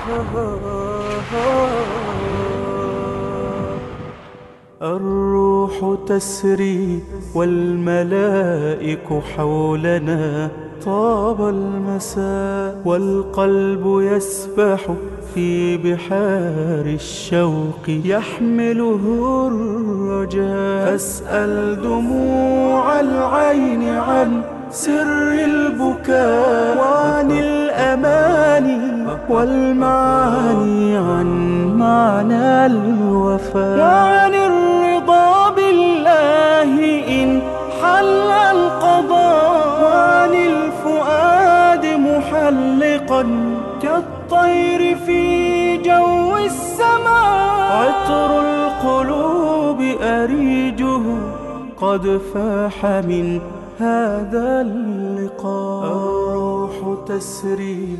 الروح تسري والملائك حولنا طاب المساء والقلب يسبح في بحار الشوق يحمله الرجاء أسأل دموع العين عن سر البكاء وعن الأماني والمعاني عن معنى الوفاء وعن الرضا بالله إن حل القضاء وعن الفؤاد محلقا كالطير في جو السماء عطر القلوب أريجه قد فاح من هذا اللقاء الروح تسري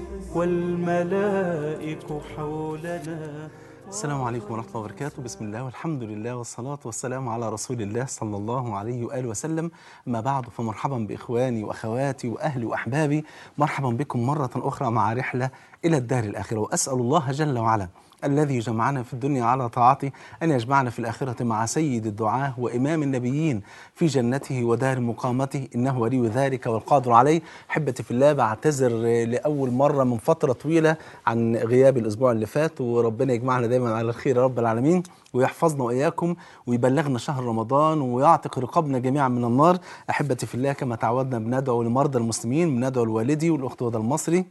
والملائك حولنا السلام عليكم ورحمة الله وبركاته بسم الله والحمد لله والصلاة والسلام على رسول الله صلى الله عليه وآله وسلم ما بعد فمرحبا بإخواني وأخواتي وأهلي وأحبابي مرحبا بكم مرة أخرى مع رحلة إلى الدار الآخرة وأسأل الله جل وعلا الذي جمعنا في الدنيا على طاعته أن يجمعنا في الآخرة مع سيد الدعاة وإمام النبيين في جنته ودار مقامته إنه ولي ذلك والقادر عليه حبتي في الله بعتذر لأول مرة من فترة طويلة عن غياب الأسبوع اللي فات وربنا يجمعنا دايما على الخير يا رب العالمين ويحفظنا وإياكم ويبلغنا شهر رمضان ويعتق رقابنا جميعا من النار أحبتي في الله كما تعودنا بندعو لمرضى المسلمين بندعو لوالدي والأخت هدى المصري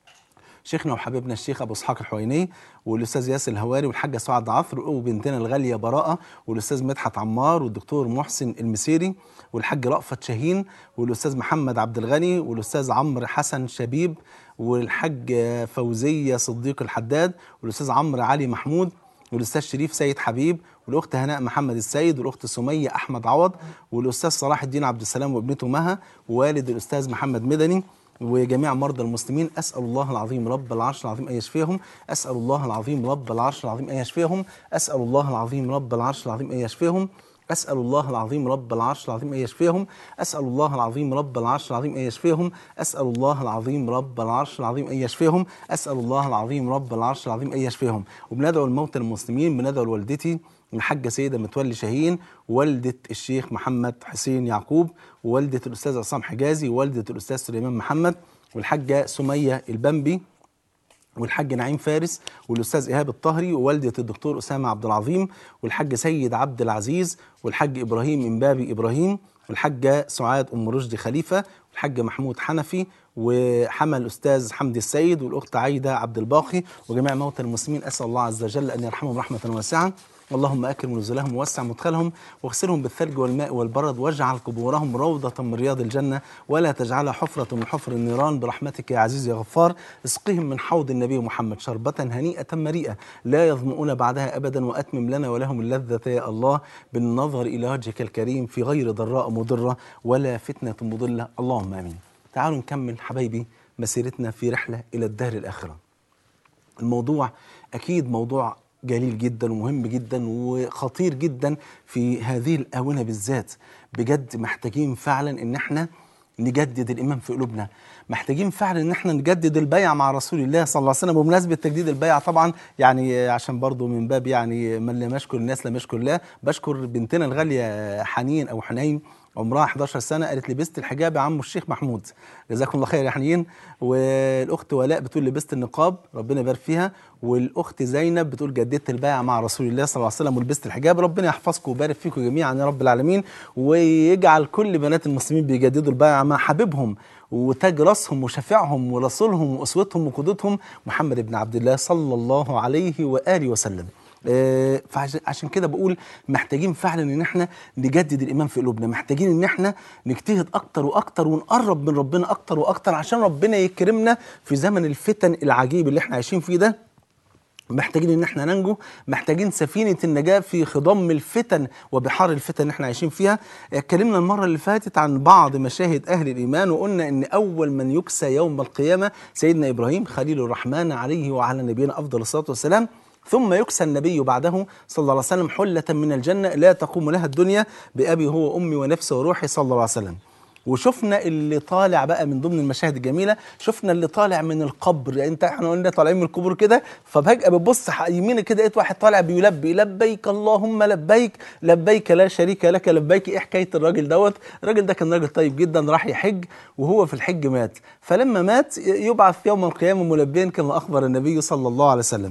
شيخنا وحبيبنا الشيخ ابو اسحاق الحويني والاستاذ ياسر الهواري والحاجه سعاد عفر وبنتنا الغاليه براءه والاستاذ مدحت عمار والدكتور محسن المسيري والحاج رأفت شاهين والاستاذ محمد عبد الغني والاستاذ عمرو حسن شبيب والحاج فوزيه صديق الحداد والاستاذ عمرو علي محمود والاستاذ شريف سيد حبيب والاخت هناء محمد السيد والاخت سميه احمد عوض والاستاذ صلاح الدين عبد السلام وابنته مها ووالد الاستاذ محمد مدني وجميع مرضى المسلمين اسال الله العظيم رب العرش العظيم ان يشفيهم اسال الله العظيم رب العرش العظيم ان يشفيهم اسال الله العظيم رب العرش العظيم ان يشفيهم اسال الله العظيم رب العرش العظيم ان يشفيهم اسال الله العظيم رب العرش العظيم ان يشفيهم اسال الله العظيم رب العرش العظيم ان يشفيهم اسال الله العظيم رب العرش العظيم ان يشفيهم وبندعو الموتى المسلمين بندعو لوالدتي الحاجة سيدة متولي شاهين والدة الشيخ محمد حسين يعقوب ووالدة الأستاذ عصام حجازي ووالدة الأستاذ سليمان محمد والحاجة سمية البنبي والحاج نعيم فارس والاستاذ ايهاب الطهري ووالده الدكتور اسامه عبد العظيم والحاج سيد عبد العزيز والحاج ابراهيم امبابي ابراهيم والحاجه سعاد ام رشدي خليفه والحاج محمود حنفي وحمى الاستاذ حمدي السيد والاخت عايده عبد الباقي وجميع موتى المسلمين اسال الله عز وجل ان يرحمهم رحمه واسعه اللهم اكرم نزلهم ووسع مدخلهم واغسلهم بالثلج والماء والبرد واجعل قبورهم روضة من رياض الجنة ولا تجعلها حفرة من حفر النيران برحمتك يا عزيز يا غفار اسقهم من حوض النبي محمد شربة هنيئة مريئة لا يظمؤون بعدها أبدا وأتمم لنا ولهم اللذة يا الله بالنظر إلى وجهك الكريم في غير ضراء مضرة ولا فتنة مضلة اللهم آمين تعالوا نكمل حبايبي مسيرتنا في رحلة إلى الدار الآخرة الموضوع أكيد موضوع جليل جدا ومهم جدا وخطير جدا في هذه الآونة بالذات بجد محتاجين فعلا ان احنا نجدد الإيمان في قلوبنا محتاجين فعلا ان احنا نجدد البيع مع رسول الله صلى الله عليه وسلم بمناسبة تجديد البيع طبعا يعني عشان برضو من باب يعني من لم يشكر الناس لم يشكر الله بشكر بنتنا الغالية حنين أو حنين عمرها 11 سنة قالت لبست الحجاب يا عم الشيخ محمود جزاكم الله خير يا حنين والأخت ولاء بتقول لبست النقاب ربنا يبارك فيها والأخت زينب بتقول جددت البيعة مع رسول الله صلى الله عليه وسلم ولبست الحجاب ربنا يحفظكم ويبارك فيكم جميعا يا رب العالمين ويجعل كل بنات المسلمين بيجددوا البيعة مع حبيبهم وتاج راسهم وشفيعهم ورسولهم وأسوتهم وقدوتهم محمد بن عبد الله صلى الله عليه وآله وسلم آه، فعشان كده بقول محتاجين فعلا ان احنا نجدد الايمان في قلوبنا محتاجين ان احنا نجتهد اكتر واكتر ونقرب من ربنا اكتر واكتر عشان ربنا يكرمنا في زمن الفتن العجيب اللي احنا عايشين فيه ده محتاجين ان احنا ننجو محتاجين سفينه النجاه في خضم الفتن وبحار الفتن اللي احنا عايشين فيها اتكلمنا المره اللي فاتت عن بعض مشاهد اهل الايمان وقلنا ان اول من يكسى يوم القيامه سيدنا ابراهيم خليل الرحمن عليه وعلى نبينا افضل الصلاه والسلام ثم يكسى النبي بعده صلى الله عليه وسلم حلة من الجنة لا تقوم لها الدنيا بأبي هو أمي ونفسي وروحي صلى الله عليه وسلم وشفنا اللي طالع بقى من ضمن المشاهد الجميله شفنا اللي طالع من القبر انت احنا قلنا طالعين من القبور كده ففجاه بتبص ح- يمينك كده لقيت واحد طالع بيلبي لبيك اللهم لبيك لبيك لا شريك لك لبيك ايه حكايه الراجل دوت الراجل ده كان راجل طيب جدا راح يحج وهو في الحج مات فلما مات يبعث يوم القيامه ملبيا كما اخبر النبي صلى الله عليه وسلم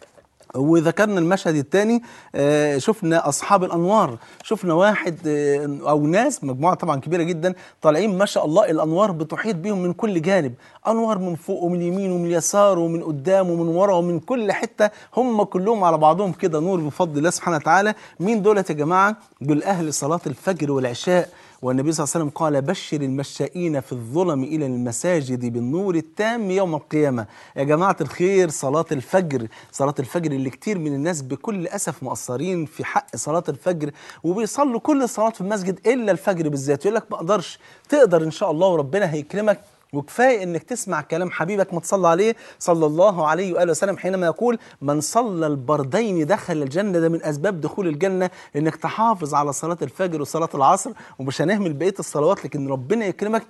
وذكرنا المشهد الثاني آه، شفنا اصحاب الانوار شفنا واحد آه، او ناس مجموعه طبعا كبيره جدا طالعين ما شاء الله الانوار بتحيط بهم من كل جانب انوار من فوق ومن اليمين ومن اليسار ومن قدام ومن ورا ومن كل حته هم كلهم على بعضهم كده نور بفضل الله سبحانه وتعالى مين دولت يا جماعه دول اهل صلاه الفجر والعشاء والنبي صلى الله عليه وسلم قال بشر المشائين في الظلم إلى المساجد بالنور التام يوم القيامة يا جماعة الخير صلاة الفجر صلاة الفجر اللي كتير من الناس بكل أسف مقصرين في حق صلاة الفجر وبيصلوا كل الصلاة في المسجد إلا الفجر بالذات يقول لك ما أقدرش تقدر إن شاء الله وربنا هيكرمك وكفايه انك تسمع كلام حبيبك ما تصلى عليه صلى الله عليه واله وسلم حينما يقول من صلى البردين دخل الجنه ده من اسباب دخول الجنه انك تحافظ على صلاه الفجر وصلاه العصر ومش هنهمل بقيه الصلوات لكن ربنا يكرمك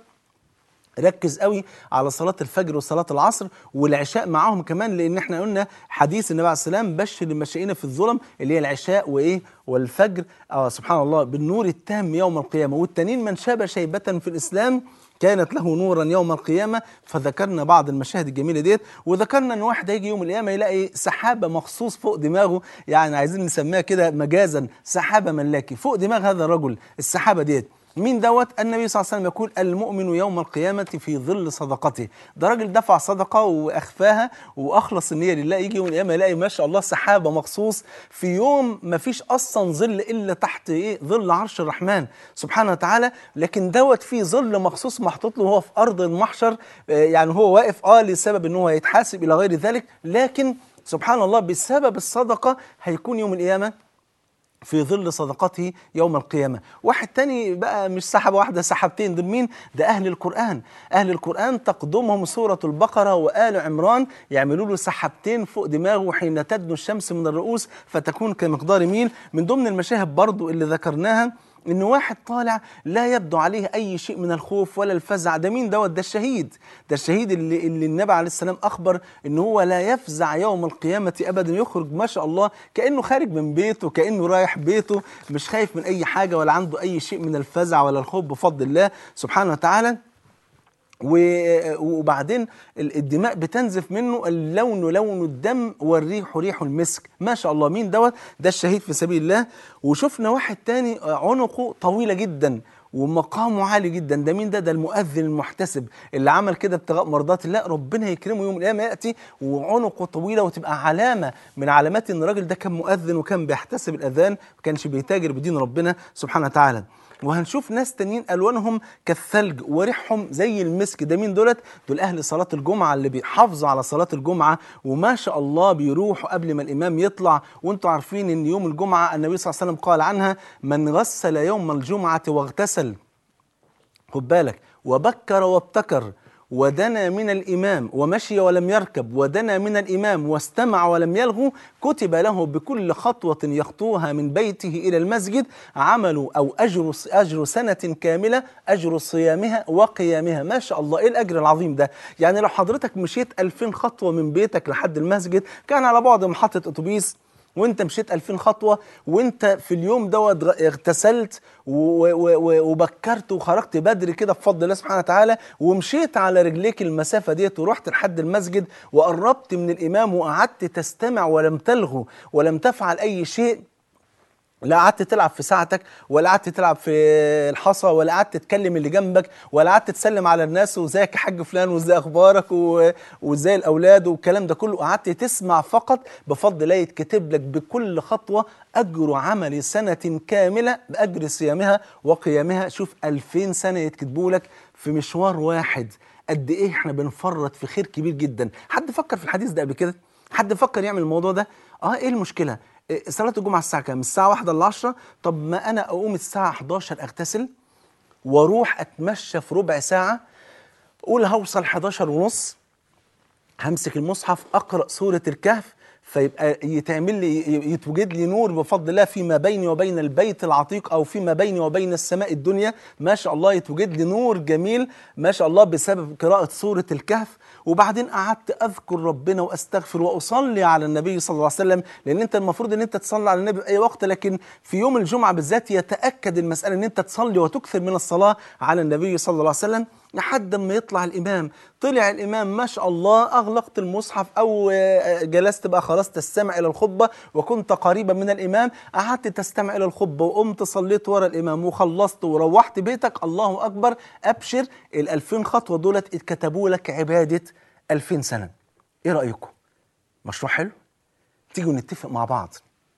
ركز قوي على صلاة الفجر وصلاة العصر والعشاء معاهم كمان لأن احنا قلنا حديث النبي عليه السلام بشر المشائين في الظلم اللي هي العشاء وإيه والفجر آه سبحان الله بالنور التام يوم القيامة والتانيين من شاب شيبة في الإسلام كانت له نورا يوم القيامة فذكرنا بعض المشاهد الجميلة ديت وذكرنا ان واحد هيجي يوم القيامة يلاقي سحابة مخصوص فوق دماغه يعني عايزين نسميها كده مجازا سحابة ملاكي فوق دماغ هذا الرجل السحابة ديت مين دوت النبي صلى الله عليه وسلم يقول المؤمن يوم القيامة في ظل صدقته ده راجل دفع صدقة وأخفاها وأخلص النية لله يجي يوم القيامة يلاقي ما شاء الله سحابة مخصوص في يوم ما فيش أصلا ظل إلا تحت إيه ظل عرش الرحمن سبحانه وتعالى لكن دوت في ظل مخصوص محطوط له هو في أرض المحشر آه، يعني هو واقف آه لسبب إن هو يتحاسب إلى غير ذلك لكن سبحان الله بسبب الصدقة هيكون يوم القيامة في ظل صدقته يوم القيامة واحد تاني بقى مش سحبة واحدة سحبتين دول مين ده أهل القرآن أهل القرآن تقدمهم سورة البقرة وآل عمران يعملوا له سحبتين فوق دماغه حين تدنو الشمس من الرؤوس فتكون كمقدار ميل من ضمن المشاهد برضو اللي ذكرناها ان واحد طالع لا يبدو عليه اي شيء من الخوف ولا الفزع ده مين دوت ده الشهيد ده الشهيد اللي, اللي النبي عليه السلام اخبر ان هو لا يفزع يوم القيامه ابدا يخرج ما شاء الله كانه خارج من بيته كانه رايح بيته مش خايف من اي حاجه ولا عنده اي شيء من الفزع ولا الخوف بفضل الله سبحانه وتعالى و- وبعدين ال- الدماء بتنزف منه اللون لون الدم والريح ريح المسك ما شاء الله مين دوت ده الشهيد في سبيل الله وشفنا واحد تاني عنقه طويلة جدا ومقامه عالي جدا ده مين ده ده المؤذن المحتسب اللي عمل كده ابتغاء مرضات الله ربنا يكرمه يوم القيامه ياتي وعنقه طويله وتبقى علامه من علامات ان الراجل ده كان مؤذن وكان بيحتسب الاذان ما كانش بيتاجر بدين ربنا سبحانه وتعالى وهنشوف ناس تانيين الوانهم كالثلج وريحهم زي المسك ده مين دولت دول اهل صلاه الجمعه اللي بيحافظوا على صلاه الجمعه وما شاء الله بيروحوا قبل ما الامام يطلع وانتم عارفين ان يوم الجمعه النبي صلى الله عليه وسلم قال عنها من غسل يوم الجمعه واغتسل خد بالك وبكر وابتكر ودنا من الإمام ومشي ولم يركب ودنا من الإمام واستمع ولم يلغو كتب له بكل خطوة يخطوها من بيته إلى المسجد عمل أو أجر أجر سنة كاملة أجر صيامها وقيامها ما شاء الله إيه الأجر العظيم ده يعني لو حضرتك مشيت 2000 خطوة من بيتك لحد المسجد كان على بعد محطة أتوبيس وانت مشيت 2000 خطوه وانت في اليوم دوت غ- اغتسلت و- و- و- وبكرت وخرجت بدري كده بفضل الله سبحانه وتعالى ومشيت على رجليك المسافه ديت ورحت لحد المسجد وقربت من الامام وقعدت تستمع ولم تلغو ولم تفعل اي شيء لا قعدت تلعب في ساعتك ولا قعدت تلعب في الحصى ولا قعدت تكلم اللي جنبك ولا قعدت تسلم على الناس وازيك يا حاج فلان وازاي اخبارك و- وازاي الاولاد والكلام ده كله قعدت تسمع فقط بفضل الله يتكتب لك بكل خطوه اجر عمل سنه كامله باجر صيامها وقيامها شوف 2000 سنه يتكتبوا لك في مشوار واحد قد ايه احنا بنفرط في خير كبير جدا حد فكر في الحديث ده قبل كده حد فكر يعمل الموضوع ده اه ايه المشكله إيه، صلاة الجمعة الساعة كام؟ الساعة واحدة ل 10 طب ما أنا أقوم الساعة 11 أغتسل وأروح أتمشى في ربع ساعة قول هوصل 11 ونص همسك المصحف أقرأ سورة الكهف فيبقى يتعمل لي ي- يتوجد لي نور بفضل الله فيما بيني وبين البيت العتيق او فيما بيني وبين السماء الدنيا ما شاء الله يتوجد لي نور جميل ما شاء الله بسبب قراءه سوره الكهف وبعدين قعدت اذكر ربنا واستغفر واصلي على النبي صلى الله عليه وسلم لان انت المفروض ان انت تصلي على النبي في اي وقت لكن في يوم الجمعه بالذات يتاكد المساله ان انت تصلي وتكثر من الصلاه على النبي صلى الله عليه وسلم لحد ما يطلع الامام طلع الامام ما شاء الله اغلقت المصحف او آه، جلست بقى خلاص تستمع الى الخطبه وكنت قريبا من الامام قعدت تستمع الى الخطبه وقمت صليت ورا الامام وخلصت وروحت بيتك الله اكبر ابشر ال 2000 خطوه دولت اتكتبوا لك عباده 2000 سنه ايه رايكم مشروع حلو تيجوا نتفق مع بعض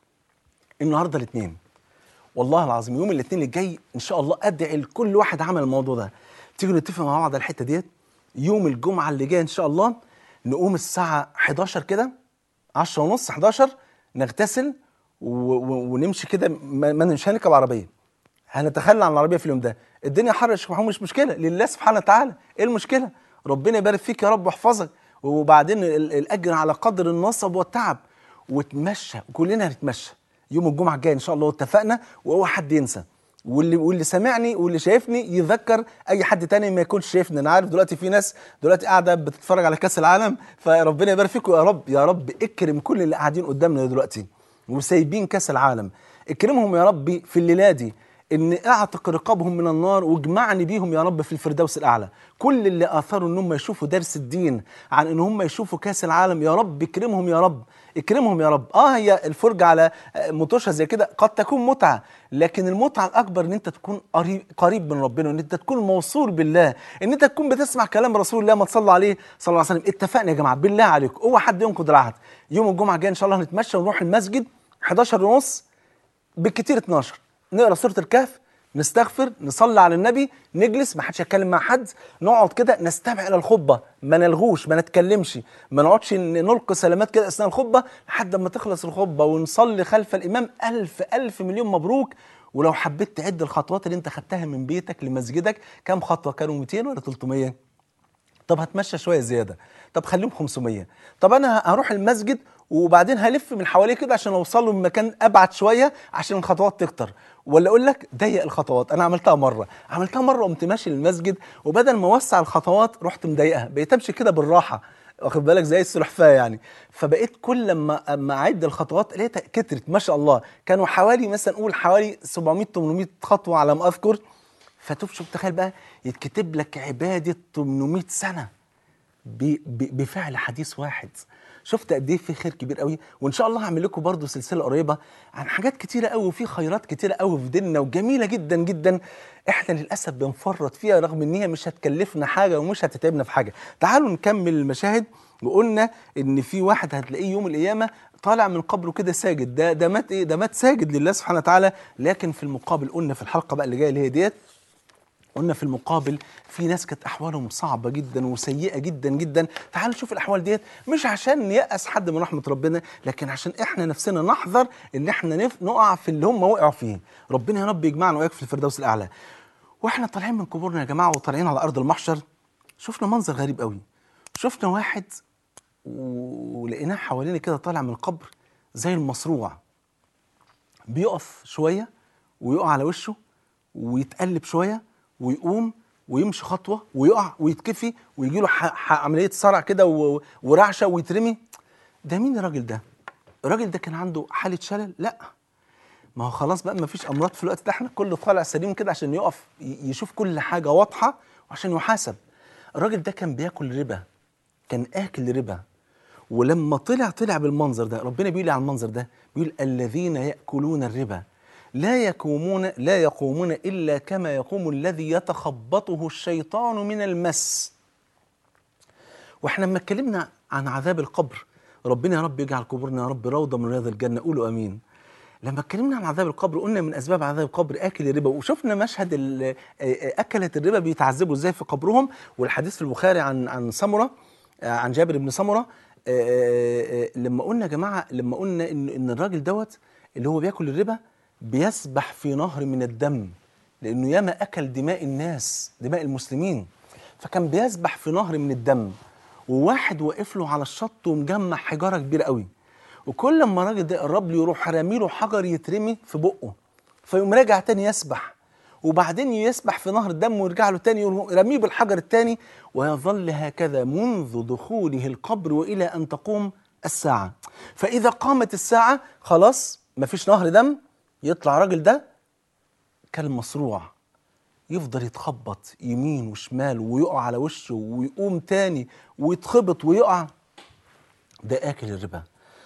النهارده الاثنين والله العظيم يوم الاثنين الجاي ان شاء الله ادعي لكل واحد عمل الموضوع ده تيجوا نتفق مع بعض على الحته ديت يوم الجمعه اللي جايه ان شاء الله نقوم الساعه 11 كده 10 ونص 11 نغتسل و... و... ونمشي كده ما... ما مش هنركب عربيه هنتخلى عن العربيه في اليوم ده الدنيا حر يا شيخ محمود مش مشكله لله سبحانه وتعالى ايه المشكله ربنا يبارك فيك يا رب ويحفظك وبعدين ال- الاجر على قدر النصب والتعب وتمشى كلنا هنتمشى يوم الجمعه الجاي ان شاء الله اتفقنا واوعى حد ينسى واللي واللي سامعني واللي شايفني يذكر اي حد تاني ما يكونش شايفني انا عارف دلوقتي في ناس دلوقتي قاعده بتتفرج على كاس العالم فربنا يبارك فيكم يا رب يا رب اكرم كل اللي قاعدين قدامنا دلوقتي وسايبين كاس العالم اكرمهم يا ربي في الليله دي ان اعتق رقابهم من النار واجمعني بيهم يا رب في الفردوس الاعلى كل اللي اثروا ان هم يشوفوا درس الدين عن ان هم يشوفوا كاس العالم يا رب اكرمهم يا رب اكرمهم يا رب اه هي الفرجه على آه، مطوشه زي كده قد تكون متعه لكن المتعه الاكبر ان انت تكون قريب قريب من ربنا ان انت تكون موصول بالله ان انت تكون بتسمع كلام رسول الله ما تصلى عليه صلى الله عليه وسلم اتفقنا يا جماعه بالله عليكم اوعى حد ينقض العهد يوم الجمعه الجاي ان شاء الله هنتمشى ونروح المسجد 11 ونص بالكتير 12 نقرا سوره الكهف نستغفر نصلي على النبي نجلس ما حدش يتكلم مع حد نقعد كده نستمع الى الخطبه ما نلغوش ما نتكلمش ما نقعدش ن- نلقي سلامات كده اثناء الخطبه لحد ما تخلص الخطبه ونصلي خلف الامام الف الف مليون مبروك ولو حبيت تعد الخطوات اللي انت خدتها من بيتك لمسجدك كام خطوه كانوا 200 ولا 300 طب هتمشى شويه زياده طب خليهم 500 طب انا هروح المسجد وبعدين هلف من حواليه كده عشان اوصل له من مكان ابعد شويه عشان الخطوات تكتر ولا اقول لك ضيق الخطوات انا عملتها مره عملتها مره قمت ماشي للمسجد وبدل ما اوسع الخطوات رحت مضيقها بقيت امشي كده بالراحه واخد بالك زي السلحفاه يعني فبقيت كل لما اما اعد الخطوات لقيتها كترت ما شاء الله كانوا حوالي مثلا نقول حوالي 700 800 خطوه على ما اذكر فتشوف تخيل بقى يتكتب لك عباده 800 سنه ب- ب- بفعل حديث واحد شفت قد ايه في خير كبير قوي وان شاء الله هعمل لكم برضو سلسله قريبه عن حاجات كتيره قوي وفي خيرات كتيره قوي في ديننا وجميله جدا جدا احنا للاسف بنفرط فيها رغم ان هي مش هتكلفنا حاجه ومش هتتعبنا في حاجه تعالوا نكمل المشاهد وقلنا ان في واحد هتلاقيه يوم القيامه طالع من قبره كده ساجد ده ده مات ايه ده مات ساجد لله سبحانه وتعالى لكن في المقابل قلنا في الحلقه بقى اللي جايه اللي هي ديت قلنا في المقابل في ناس كانت احوالهم صعبه جدا وسيئه جدا جدا تعالوا نشوف الاحوال ديت مش عشان نيأس حد من رحمه ربنا لكن عشان احنا نفسنا نحذر ان احنا نف... نقع في اللي هم وقعوا فيه ربنا يا رب يجمعنا واياك في الفردوس الاعلى واحنا طالعين من قبورنا يا جماعه وطالعين على ارض المحشر شفنا منظر غريب قوي شفنا واحد و- ولقيناه حوالينا كده طالع من القبر زي المصروع بيقف شويه ويقع على وشه ويتقلب شويه ويقوم ويمشي خطوه ويقع ويتكفي ويجي له ح- ح- عمليه صرع كده و- ورعشه ويترمي ده مين الراجل ده؟ الراجل ده كان عنده حاله شلل؟ لا ما هو خلاص بقى ما فيش امراض في الوقت ده احنا كله طالع سليم كده عشان يقف ي- يشوف كل حاجه واضحه وعشان يحاسب الراجل ده كان بياكل ربا كان اكل ربا ولما طلع طلع بالمنظر ده ربنا بيقول على المنظر ده بيقول الذين ياكلون الربا لا يقومون لا يقومون الا كما يقوم الذي يتخبطه الشيطان من المس واحنا لما اتكلمنا عن عذاب القبر ربنا يا رب يجعل قبورنا يا رب روضه من رياض الجنه قولوا امين لما اتكلمنا عن عذاب القبر قلنا من اسباب عذاب القبر اكل الربا وشفنا مشهد ال- آه، آه، اكله الربا بيتعذبوا ازاي في قبرهم والحديث في البخاري عن عن سمره آه، عن جابر بن سمره آه، آه، آه، لما قلنا يا جماعه لما قلنا ان ان الراجل دوت اللي هو بياكل الربا بيسبح في نهر من الدم لانه ياما اكل دماء الناس دماء المسلمين فكان بيسبح في نهر من الدم وواحد واقف له على الشط ومجمع حجاره كبيره قوي وكل ما الراجل ده قرب له يروح راميله حجر يترمي في بقه فيقوم راجع تاني يسبح وبعدين يسبح في نهر الدم ويرجع له تاني يروح رميه بالحجر التاني ويظل هكذا منذ دخوله القبر والى ان تقوم الساعه فاذا قامت الساعه خلاص مفيش نهر دم يطلع الراجل ده كالمصروع يفضل يتخبط يمين وشمال ويقع على وشه ويقوم تاني ويتخبط ويقع ده اكل الربا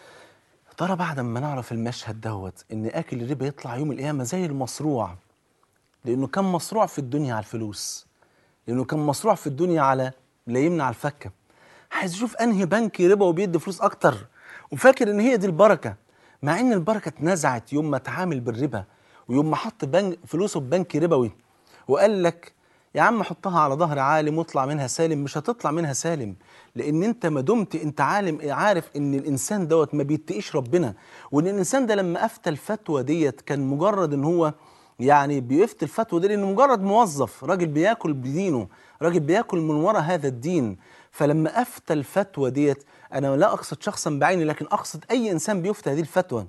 ترى بعد ما نعرف المشهد دوت ان اكل الربا يطلع يوم القيامه زي المصروع لانه كان مصروع في الدنيا على الفلوس لانه كان مصروع في الدنيا على لا يمنع الفكه عايز يشوف انهي بنك ربا وبيدي فلوس اكتر وفاكر ان هي دي البركه مع ان البركه اتنزعت يوم ما تعامل بالربا ويوم ما حط بنك فلوسه في بنك ربوي وقال لك يا عم حطها على ظهر عالم واطلع منها سالم مش هتطلع منها سالم لان انت ما دمت انت عالم عارف ان الانسان دوت ما بيتقيش ربنا وان الانسان ده لما افتى الفتوى ديت كان مجرد ان هو يعني بيفتي الفتوى دي لانه مجرد موظف راجل بياكل بدينه راجل بياكل من وراء هذا الدين فلما افتى الفتوى ديت انا لا اقصد شخصا بعيني لكن اقصد اي انسان بيفتي هذه الفتوى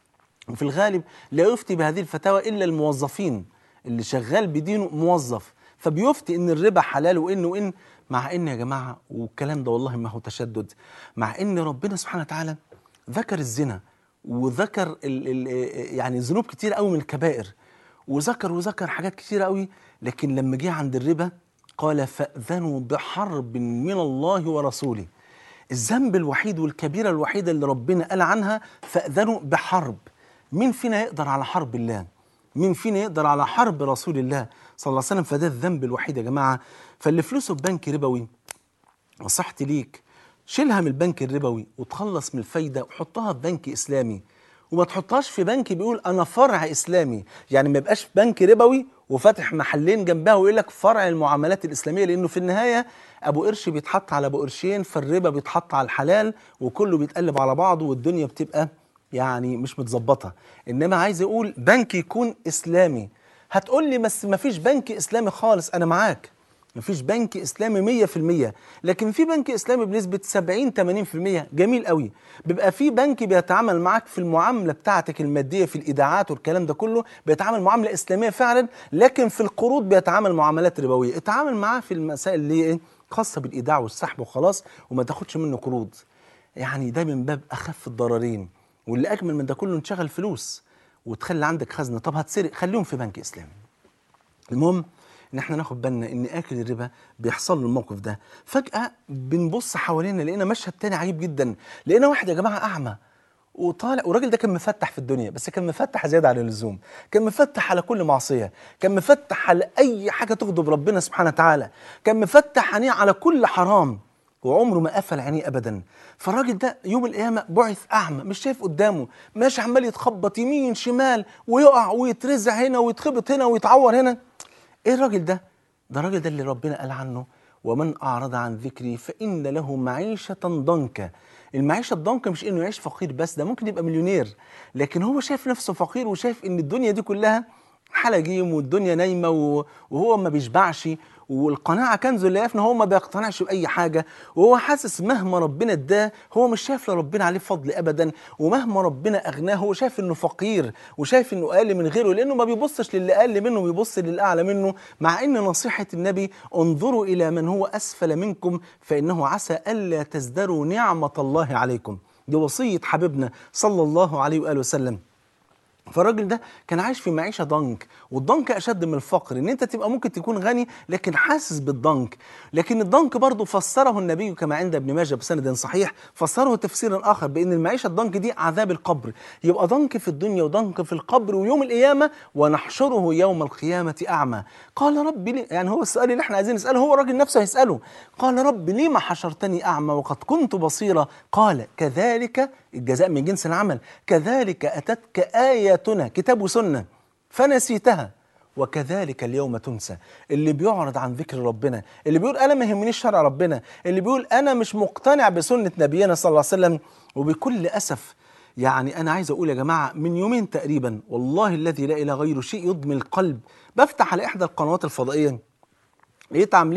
وفي الغالب لا يفتي بهذه الفتاوى الا الموظفين اللي شغال بدينه موظف فبيفتي ان الربا حلال وان وان مع ان يا جماعه والكلام ده والله ما هو تشدد مع ان ربنا سبحانه وتعالى ذكر الزنا وذكر ال ال يعني ذنوب كتير قوي من الكبائر وذكر وذكر حاجات كتير قوي لكن لما جه عند الربا قال فاذنوا بحرب من الله ورسوله الذنب الوحيد والكبيره الوحيده اللي ربنا قال عنها فاذنوا بحرب مين فينا يقدر على حرب الله مين فينا يقدر على حرب رسول الله صلى الله عليه وسلم فده الذنب الوحيد يا جماعه فاللي فلوسه في بنك ربوي نصيحتي ليك شيلها من البنك الربوي وتخلص من الفايده وحطها في بنك اسلامي وما تحطهاش في بنك بيقول انا فرع اسلامي يعني ما يبقاش في بنك ربوي وفاتح محلين جنبها ويقول لك فرع المعاملات الاسلاميه لانه في النهايه ابو قرش بيتحط على ابو قرشين فالربا بيتحط على الحلال وكله بيتقلب على بعضه والدنيا بتبقى يعني مش متظبطه انما عايز اقول بنك يكون اسلامي هتقول لي بس ما فيش بنك اسلامي خالص انا معاك ما فيش بنك اسلامي 100% لكن في بنك اسلامي بنسبه 70 80% جميل قوي بيبقى في بنك بيتعامل معاك في المعامله بتاعتك الماديه في الايداعات والكلام ده كله بيتعامل معامله اسلاميه فعلا لكن في القروض بيتعامل معاملات ربويه اتعامل معاه في المسائل اللي هي خاصه بالايداع والسحب وخلاص وما تاخدش منه قروض يعني ده من باب اخف الضررين واللي اجمل من ده كله نشغل فلوس وتخلي عندك خزنه طب هتسرق خليهم في بنك اسلامي المهم ان احنا ناخد بالنا ان اكل الربا بيحصل له الموقف ده فجاه بنبص حوالينا لقينا مشهد تاني عجيب جدا لقينا واحد يا جماعه اعمى وطالع والراجل ده كان مفتح في الدنيا بس كان مفتح زياده عن اللزوم كان مفتح على كل معصيه كان مفتح على اي حاجه تغضب ربنا سبحانه وتعالى كان مفتح عينيه على كل حرام وعمره ما قفل عينيه ابدا فالراجل ده يوم القيامه بعث اعمى مش شايف قدامه ماشي عمال يتخبط يمين شمال ويقع ويترزع هنا ويتخبط هنا ويتعور هنا ايه الراجل ده ده الراجل ده اللي ربنا قال عنه ومن اعرض عن ذكري فان له معيشه ضنكا المعيشه الضنكا مش انه يعيش فقير بس ده ممكن يبقى مليونير لكن هو شايف نفسه فقير وشايف ان الدنيا دي كلها حلاجيم والدنيا نايمه وهو ما بيشبعش والقناعه كنز لا يفنى هو ما بيقتنعش باي حاجه وهو حاسس مهما ربنا اداه هو مش شايف لربنا عليه فضل ابدا ومهما ربنا اغناه هو شايف انه فقير وشايف انه اقل من غيره لانه ما بيبصش للي اقل منه بيبص للي اعلى منه مع ان نصيحه النبي انظروا الى من هو اسفل منكم فانه عسى الا تزدروا نعمه الله عليكم دي وصيه حبيبنا صلى الله عليه واله وسلم فالراجل ده كان عايش في معيشه ضنك والضنك اشد من الفقر ان انت تبقى ممكن تكون غني لكن حاسس بالضنك لكن الضنك برضه فسره النبي كما عند ابن ماجه بسند صحيح فسره تفسيرا اخر بان المعيشه الضنك دي عذاب القبر يبقى ضنك في الدنيا وضنك في القبر ويوم القيامه ونحشره يوم القيامه اعمى قال رب لي يعني هو السؤال اللي احنا عايزين نساله هو الراجل نفسه هيساله قال رب لما حشرتني اعمى وقد كنت بصيرا قال كذلك الجزاء من جنس العمل كذلك اتتك اياتنا كتاب وسنه فنسيتها وكذلك اليوم تنسى اللي بيعرض عن ذكر ربنا اللي بيقول انا ما يهمنيش شرع ربنا اللي بيقول انا مش مقتنع بسنه نبينا صلى الله عليه وسلم وبكل اسف يعني انا عايز اقول يا جماعه من يومين تقريبا والله الذي لا اله غيره شيء يضمي القلب بفتح على احدى القنوات الفضائيه لقيت عاملين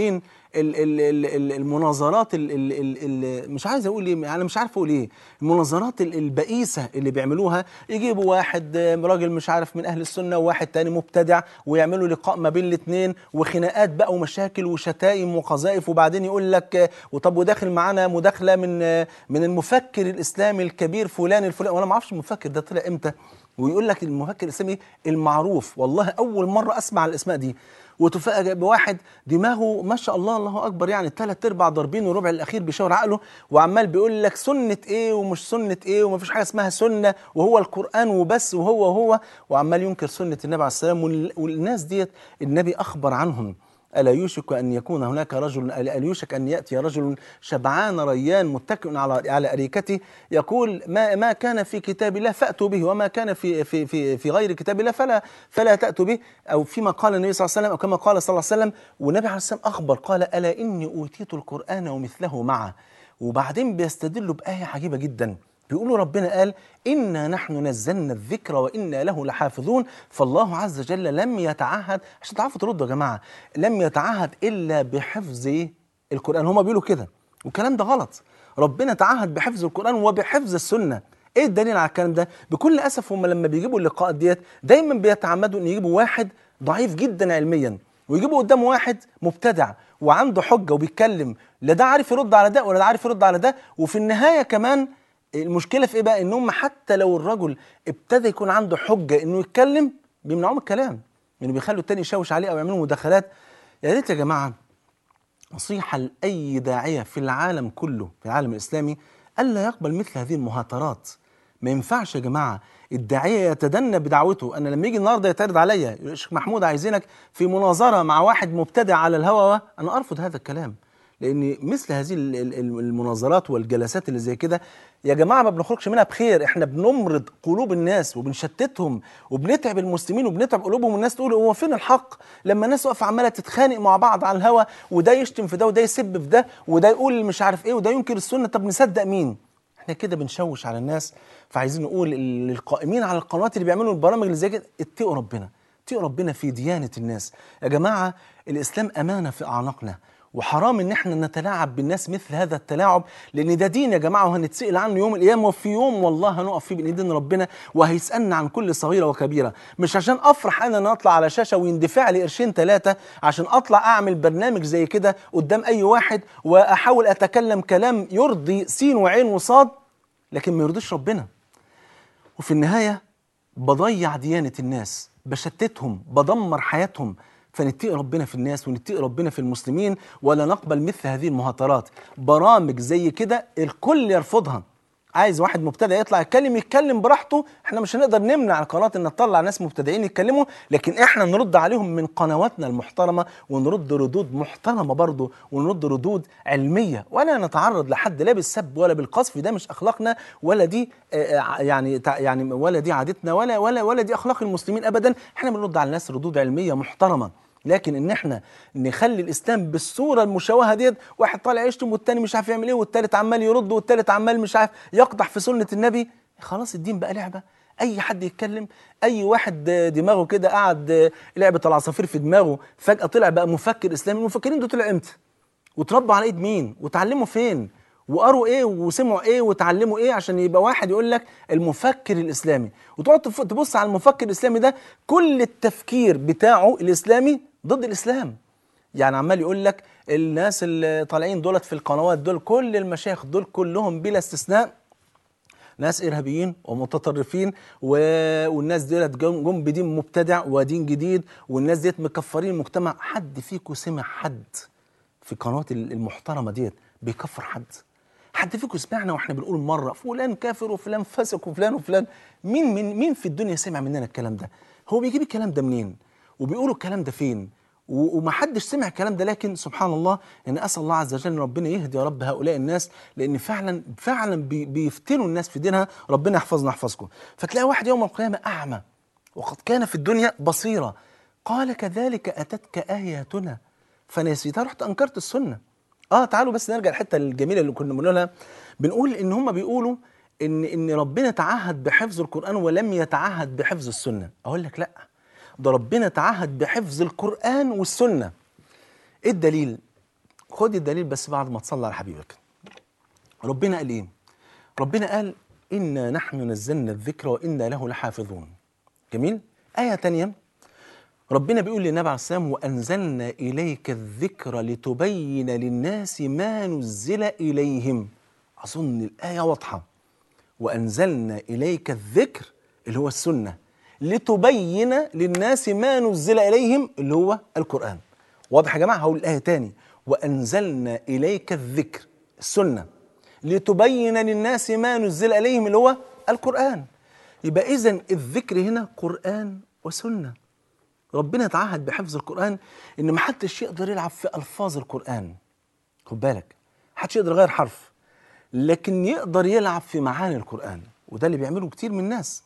ال ال ال ال المناظرات ال ال ال ال مش عايز اقول ايه انا مش عارف اقول ايه المناظرات ال- البئيسه اللي بيعملوها يجيبوا واحد آه، راجل مش عارف من اهل السنه وواحد تاني مبتدع ويعملوا لقاء ما بين الاثنين وخناقات بقى ومشاكل وشتائم وقذائف وبعدين يقول لك آه، وطب وداخل معانا مداخله من آه، من المفكر الاسلامي الكبير فلان الفلاني وانا ما اعرفش المفكر ده طلع امتى ويقول لك المفكر الاسلامي المعروف والله اول مره اسمع الاسماء دي وتفاجئ بواحد دماغه ما شاء الله الله اكبر يعني ثلاث ارباع ضاربين والربع الاخير بيشاور عقله وعمال بيقول لك سنه ايه ومش سنه ايه ومفيش حاجه اسمها سنه وهو القران وبس وهو هو وعمال ينكر سنه النبي عليه السلام وال- والناس ديت النبي اخبر عنهم ألا يوشك أن يكون هناك رجل ألا يوشك أن يأتي رجل شبعان ريان متكئ على على أريكته يقول ما ما كان في كتاب الله فأتوا به وما كان في في في في غير كتاب الله فلا فلا تأتوا به أو فيما قال النبي صلى الله عليه وسلم أو كما قال صلى الله عليه وسلم والنبي عليه السلام أخبر قال ألا إني أوتيت القرآن ومثله معه وبعدين بيستدلوا بآية عجيبة جدا بيقولوا ربنا قال إنا نحن نزلنا الذكر وإنا له لحافظون فالله عز وجل لم يتعهد عشان تعرفوا تردوا يا جماعة لم يتعهد إلا بحفظ القرآن هما بيقولوا كده والكلام ده غلط ربنا تعهد بحفظ القرآن وبحفظ السنة ايه الدليل على الكلام ده بكل اسف هم لما بيجيبوا اللقاءات ديت دايما بيتعمدوا ان يجيبوا واحد ضعيف جدا علميا ويجيبوا قدامه واحد مبتدع وعنده حجه وبيتكلم لا ده عارف يرد على ده ولا ده عارف يرد على ده وفي النهايه كمان المشكله في ايه بقى ان هم حتى لو الرجل ابتدى يكون عنده حجه انه يتكلم بيمنعوه من الكلام يعني بيخلوا التاني يشوش عليه او يعملوا مداخلات يا ريت يا جماعه نصيحه لاي داعيه في العالم كله في العالم الاسلامي الا يقبل مثل هذه المهاترات ما ينفعش يا جماعه الداعيه يتدنى بدعوته انا لما يجي النهارده يتعرض عليا يقول شيخ محمود عايزينك في مناظره مع واحد مبتدع على الهوى انا ارفض هذا الكلام لان مثل هذه ال- ال- ال- المناظرات والجلسات اللي زي كده يا جماعه ما بنخرجش منها بخير احنا بنمرض قلوب الناس وبنشتتهم وبنتعب المسلمين وبنتعب قلوبهم والناس تقول هو فين الحق لما الناس واقفه عماله تتخانق مع بعض على الهوا وده يشتم في ده وده يسب في ده وده يقول مش عارف ايه وده ينكر السنه طب نصدق مين احنا كده بنشوش على الناس فعايزين نقول للقائمين على القنوات اللي بيعملوا البرامج اللي زي كده اتقوا ربنا اتقوا ربنا في ديانة الناس يا جماعة الإسلام أمانة في أعناقنا وحرام ان احنا نتلاعب بالناس مثل هذا التلاعب لان ده دين يا جماعه وهنتسال عنه يوم القيامه وفي يوم والله هنقف فيه بين ايدين ربنا وهيسالنا عن كل صغيره وكبيره مش عشان افرح انا ان اطلع على شاشه ويندفع لي قرشين ثلاثه عشان اطلع اعمل برنامج زي كده قدام اي واحد واحاول اتكلم كلام يرضي سين وعين وصاد لكن ما يرضيش ربنا وفي النهاية بضيع ديانة الناس بشتتهم بدمر حياتهم فنتقي ربنا في الناس ونتقي ربنا في المسلمين ولا نقبل مثل هذه المهاترات برامج زي كده الكل يرفضها عايز واحد مبتدئ يطلع يتكلم يتكلم براحته احنا مش هنقدر نمنع القناه ان تطلع ناس مبتدئين يتكلموا لكن احنا نرد عليهم من قنواتنا المحترمه ونرد ردود محترمه برضه ونرد ردود علميه ولا نتعرض لحد لا بالسب ولا بالقذف ده مش اخلاقنا ولا دي آه، آه، يعني تع- يعني ولا دي عادتنا ولا ولا ولا دي اخلاق المسلمين ابدا احنا بنرد على الناس ردود علميه محترمه لكن ان احنا نخلي الاسلام بالصوره المشوهه ديت واحد طالع يشتم والتاني مش عارف يعمل ايه والتالت عمال يرد والتالت عمال مش عارف يقدح في سنه النبي خلاص الدين بقى لعبه اي حد يتكلم اي واحد دماغه كده قعد لعبه العصافير في دماغه فجاه طلع بقى مفكر اسلامي المفكرين دول طلعوا امتى وتربوا على ايد مين وتعلموا فين وقروا ايه وسمعوا ايه وتعلموا ايه عشان يبقى واحد يقول لك المفكر الاسلامي وتقعد تف- تبص على المفكر الاسلامي ده كل التفكير بتاعه الاسلامي ضد الاسلام يعني عمال يقول لك الناس اللي طالعين دولت في القنوات دول كل المشايخ دول كلهم بلا استثناء ناس ارهابيين ومتطرفين و... والناس ديت جم جم بدين مبتدع ودين جديد والناس ديت مكفرين المجتمع حد فيكم سمع حد في قنوات ال- المحترمه ديت بيكفر حد حد فيكم سمعنا واحنا بنقول مره فلان كافر وفلان فاسق وفلان وفلان مين من مين في الدنيا سمع مننا الكلام ده هو بيجيب الكلام ده منين وبيقولوا الكلام ده فين و- ومحدش سمع الكلام ده لكن سبحان الله ان اسال الله عز وجل ان ربنا يهدي يا رب هؤلاء الناس لان فعلا فعلا بي- بيفتنوا الناس في دينها ربنا يحفظنا يحفظكم فتلاقي واحد يوم القيامه اعمى وقد كان في الدنيا بصيرة قال كذلك أتتك آياتنا فنسيتها رحت أنكرت السنة اه تعالوا بس نرجع الحته الجميله اللي كنا بنقولها بنقول ان هم بيقولوا ان ان ربنا تعهد بحفظ القران ولم يتعهد بحفظ السنه اقول لك لا ده ربنا تعهد بحفظ القران والسنه ايه الدليل خد الدليل بس بعد ما تصلي على حبيبك ربنا قال ايه ربنا قال انا نحن نزلنا الذكر وانا له لحافظون جميل ايه تانية ربنا بيقول للنبي عليه السلام وانزلنا اليك الذكر لتبين للناس ما نزل اليهم اظن الايه واضحه وانزلنا اليك الذكر اللي هو السنه لتبين للناس ما نزل اليهم اللي هو القران واضح يا جماعه هقول الايه تاني وانزلنا اليك الذكر السنه لتبين للناس ما نزل اليهم اللي هو القران يبقى اذا الذكر هنا قران وسنه ربنا تعهد بحفظ القران ان ما حدش يقدر يلعب في الفاظ القران خد بالك محدش يقدر يغير حرف لكن يقدر يلعب في معاني القران وده اللي بيعمله كتير من الناس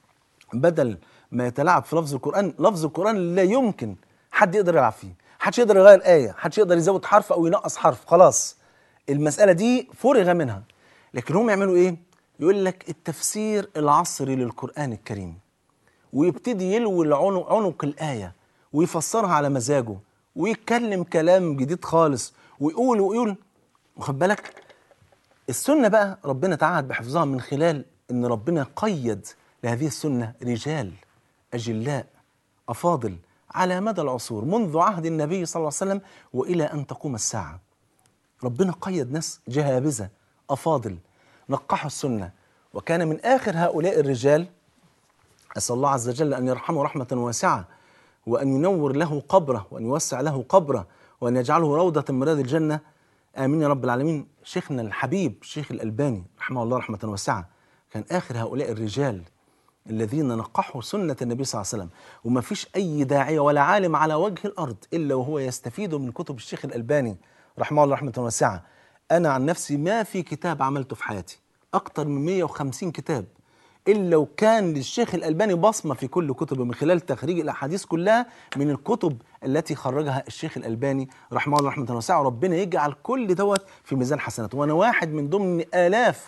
بدل ما يتلاعب في لفظ القرآن لفظ القرآن لا يمكن حد يقدر يلعب فيه حدش يقدر يغير آية حدش يقدر يزود حرف أو ينقص حرف خلاص المسألة دي فرغ منها لكن هم يعملوا إيه يقول لك التفسير العصري للقرآن الكريم ويبتدي يلوي العنق عنق الآية ويفسرها على مزاجه ويتكلم كلام جديد خالص ويقول ويقول واخد بالك السنة بقى ربنا تعهد بحفظها من خلال ان ربنا قيد لهذه السنة رجال أجلاء أفاضل على مدى العصور منذ عهد النبي صلى الله عليه وسلم وإلى أن تقوم الساعة ربنا قيد ناس جهابذة أفاضل نقحوا السنة وكان من آخر هؤلاء الرجال أسأل الله عز وجل أن يرحمه رحمة واسعة وأن ينور له قبره وأن يوسع له قبره وأن يجعله روضة من رياض الجنة آمين يا رب العالمين شيخنا الحبيب شيخ الألباني رحمه الله رحمة واسعة كان آخر هؤلاء الرجال الذين نقحوا سنة النبي صلى الله عليه وسلم وما فيش أي داعية ولا عالم على وجه الأرض إلا وهو يستفيد من كتب الشيخ الألباني رحمه الله رحمة واسعة أنا عن نفسي ما في كتاب عملته في حياتي أكتر من 150 كتاب إلا وكان للشيخ الألباني بصمة في كل كتبه من خلال تخريج الأحاديث كلها من الكتب التي خرجها الشيخ الألباني رحمه الله رحمة واسعة وربنا يجعل كل دوت في ميزان حسناته وأنا واحد من ضمن آلاف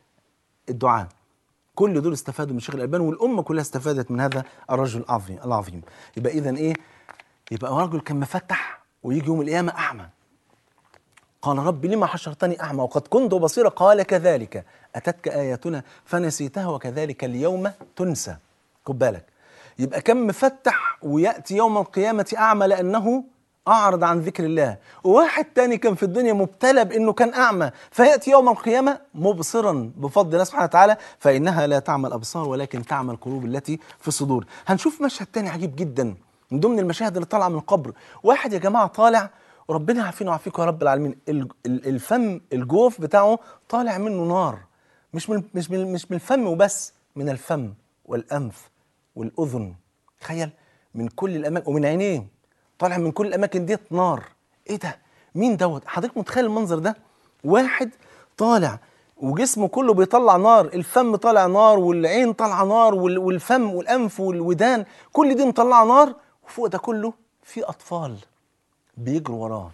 الدعاء كل دول استفادوا من الشيخ الألباني والأمة كلها استفادت من هذا الرجل العظيم العظيم يبقى إذا إيه يبقى رجل كان مفتح ويجي يوم القيامة أعمى قال رب لما حشرتني أعمى وقد كنت بصيرا قال كذلك أتتك آياتنا فنسيتها وكذلك اليوم تنسى خد بالك يبقى كان مفتح ويأتي يوم القيامة أعمى لأنه أعرض عن ذكر الله وواحد تاني كان في الدنيا مبتلى بأنه كان أعمى فيأتي يوم القيامة مبصرا بفضل الله سبحانه وتعالى فإنها لا تعمى الأبصار ولكن تعمى القلوب التي في الصدور هنشوف مشهد تاني عجيب جدا من ضمن المشاهد اللي طالعة من القبر واحد يا جماعة طالع وربنا يعافينا ويعافيكم يا رب العالمين ال- ال- الفم الجوف بتاعه طالع منه نار مش من مش من مش من الفم وبس من الفم والأنف والأذن تخيل من كل الأماكن ومن عينيه طالع من كل الاماكن ديت نار ايه ده مين دوت حضرتك متخيل المنظر ده واحد طالع وجسمه كله بيطلع نار الفم طالع نار والعين طالعه نار وال- والفم والانف والودان كل دي مطلعه نار وفوق ده كله في اطفال بيجروا وراه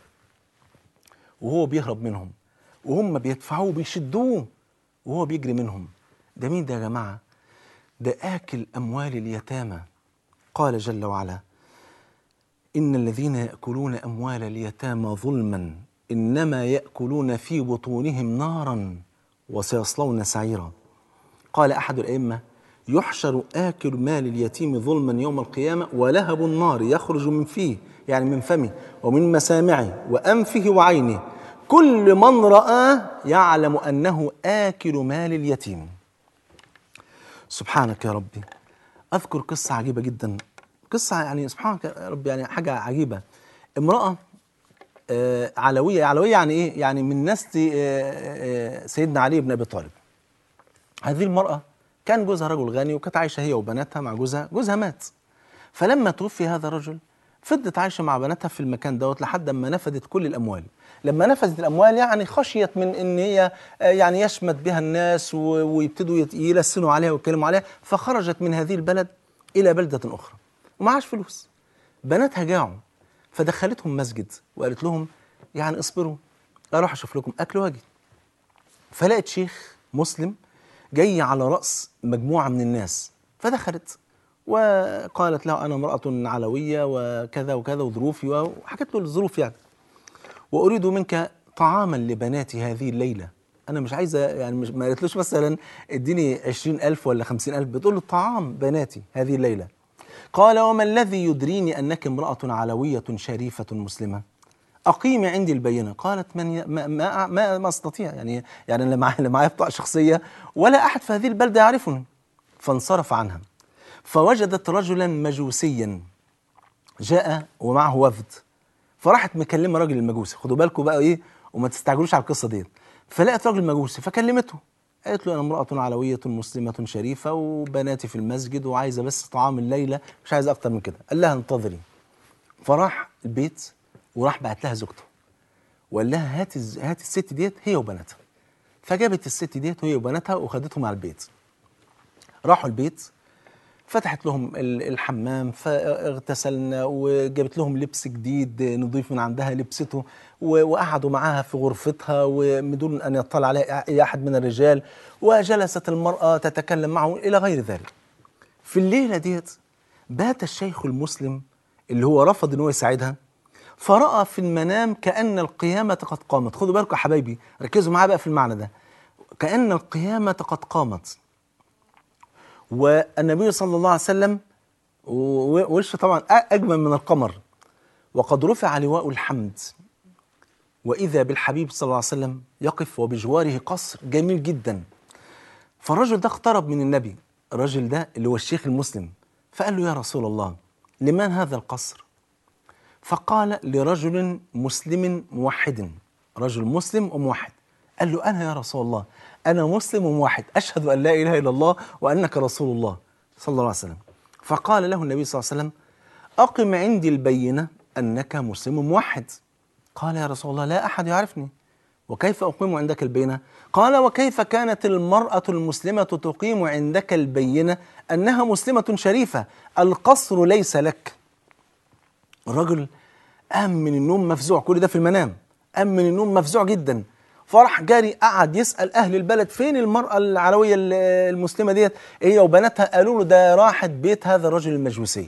وهو بيهرب منهم وهم بيدفعوه بيشدوه وهو بيجري منهم ده مين ده يا جماعه ده اكل اموال اليتامى قال جل وعلا إن الذين يأكلون أموال اليتامى ظلما إنما يأكلون في بطونهم نارا وسيصلون سعيرا قال أحد الأئمة يحشر آكل مال اليتيم ظلما يوم القيامة ولهب النار يخرج من فيه يعني من فمه ومن مسامعه وأنفه وعينه كل من رآه يعلم أنه آكل مال اليتيم سبحانك يا ربي أذكر قصة عجيبة جدا قصة يعني سبحانك يا رب يعني حاجة عجيبة امرأة آه، علوية علوية يعني إيه؟ يعني من نسل آه، آه، سيدنا علي بن أبي طالب هذه المرأة كان جوزها رجل غني وكانت عايشة هي وبناتها مع جوزها جوزها مات فلما توفي هذا الرجل فضلت عايشة مع بناتها في المكان دوت لحد ما نفدت كل الأموال لما نفدت الأموال يعني خشيت من إن هي آه، يعني يشمت بها الناس و- ويبتدوا يت- يلسنوا عليها ويتكلموا عليها فخرجت من هذه البلد إلى بلدة أخرى ومعاش فلوس بناتها جاعوا فدخلتهم مسجد وقالت لهم يعني اصبروا اروح اشوف لكم اكل واجي فلقت شيخ مسلم جاي على راس مجموعه من الناس فدخلت وقالت له انا امراه علويه وكذا وكذا وظروفي وحكت له الظروف يعني وأريد منك طعاما لبناتي هذه الليلة أنا مش عايزة يعني مش ما قالتلوش مثلا اديني عشرين ألف ولا خمسين ألف بتقول له طعام بناتي هذه الليلة قال وما الذي يدريني أنك امرأة علوية شريفة مسلمة أقيمي عندي البينة قالت من ي... ما, ما, ما, ما أستطيع يعني يعني اللي معايا اللي معايا بطاقة شخصية ولا أحد في هذه البلدة يعرفني فانصرف عنها فوجدت رجلا مجوسيا جاء ومعه وفد فراحت مكلمه راجل المجوسي خدوا بالكم بقى ايه وما تستعجلوش على القصه ديت فلقت راجل مجوسي فكلمته قالت له انا امراه علويه مسلمه شريفه وبناتي في المسجد وعايزه بس طعام الليله مش عايزه اكتر من كده قال لها انتظري فراح البيت وراح بعت لها زوجته وقال لها هات الز- هات الست ديت هي وبناتها فجابت الست ديت وهي وبناتها وخدتهم على البيت راحوا البيت فتحت لهم ال- الحمام فاغتسلنا وجابت لهم لبس جديد نضيف من عندها لبسته و- وقعدوا معاها في غرفتها وبدون ان يطلع عليها اي احد من الرجال وجلست المراه تتكلم معه الى غير ذلك. في الليله ديت بات الشيخ المسلم اللي هو رفض ان هو يساعدها فراى في المنام كان القيامه قد قامت، خدوا بالكم يا حبايبي ركزوا معايا بقى في المعنى ده. كان القيامه قد قامت. والنبي صلى الله عليه وسلم و- وشه طبعا أ- اجمل من القمر وقد رفع لواء الحمد واذا بالحبيب صلى الله عليه وسلم يقف وبجواره قصر جميل جدا فالرجل ده اقترب من النبي الرجل ده اللي هو الشيخ المسلم فقال له يا رسول الله لمن هذا القصر فقال لرجل مسلم موحد رجل مسلم وموحد قال له أنا يا رسول الله أنا مسلم وموحد أشهد أن لا إله إلا الله وأنك رسول الله صلى الله عليه وسلم فقال له النبي صلى الله عليه وسلم أقم عندي البينة أنك مسلم موحد قال يا رسول الله لا أحد يعرفني وكيف أقيم عندك البينة قال وكيف كانت المرأة المسلمة تقيم عندك البينة أنها مسلمة شريفة القصر ليس لك الرجل قام من النوم مفزوع كل ده في المنام قام من النوم مفزوع جدا فراح جاري قعد يسأل أهل البلد فين المرأة العلوية ال- المسلمة ديت هي وبناتها قالوا له ده راحت بيت هذا الرجل المجوسي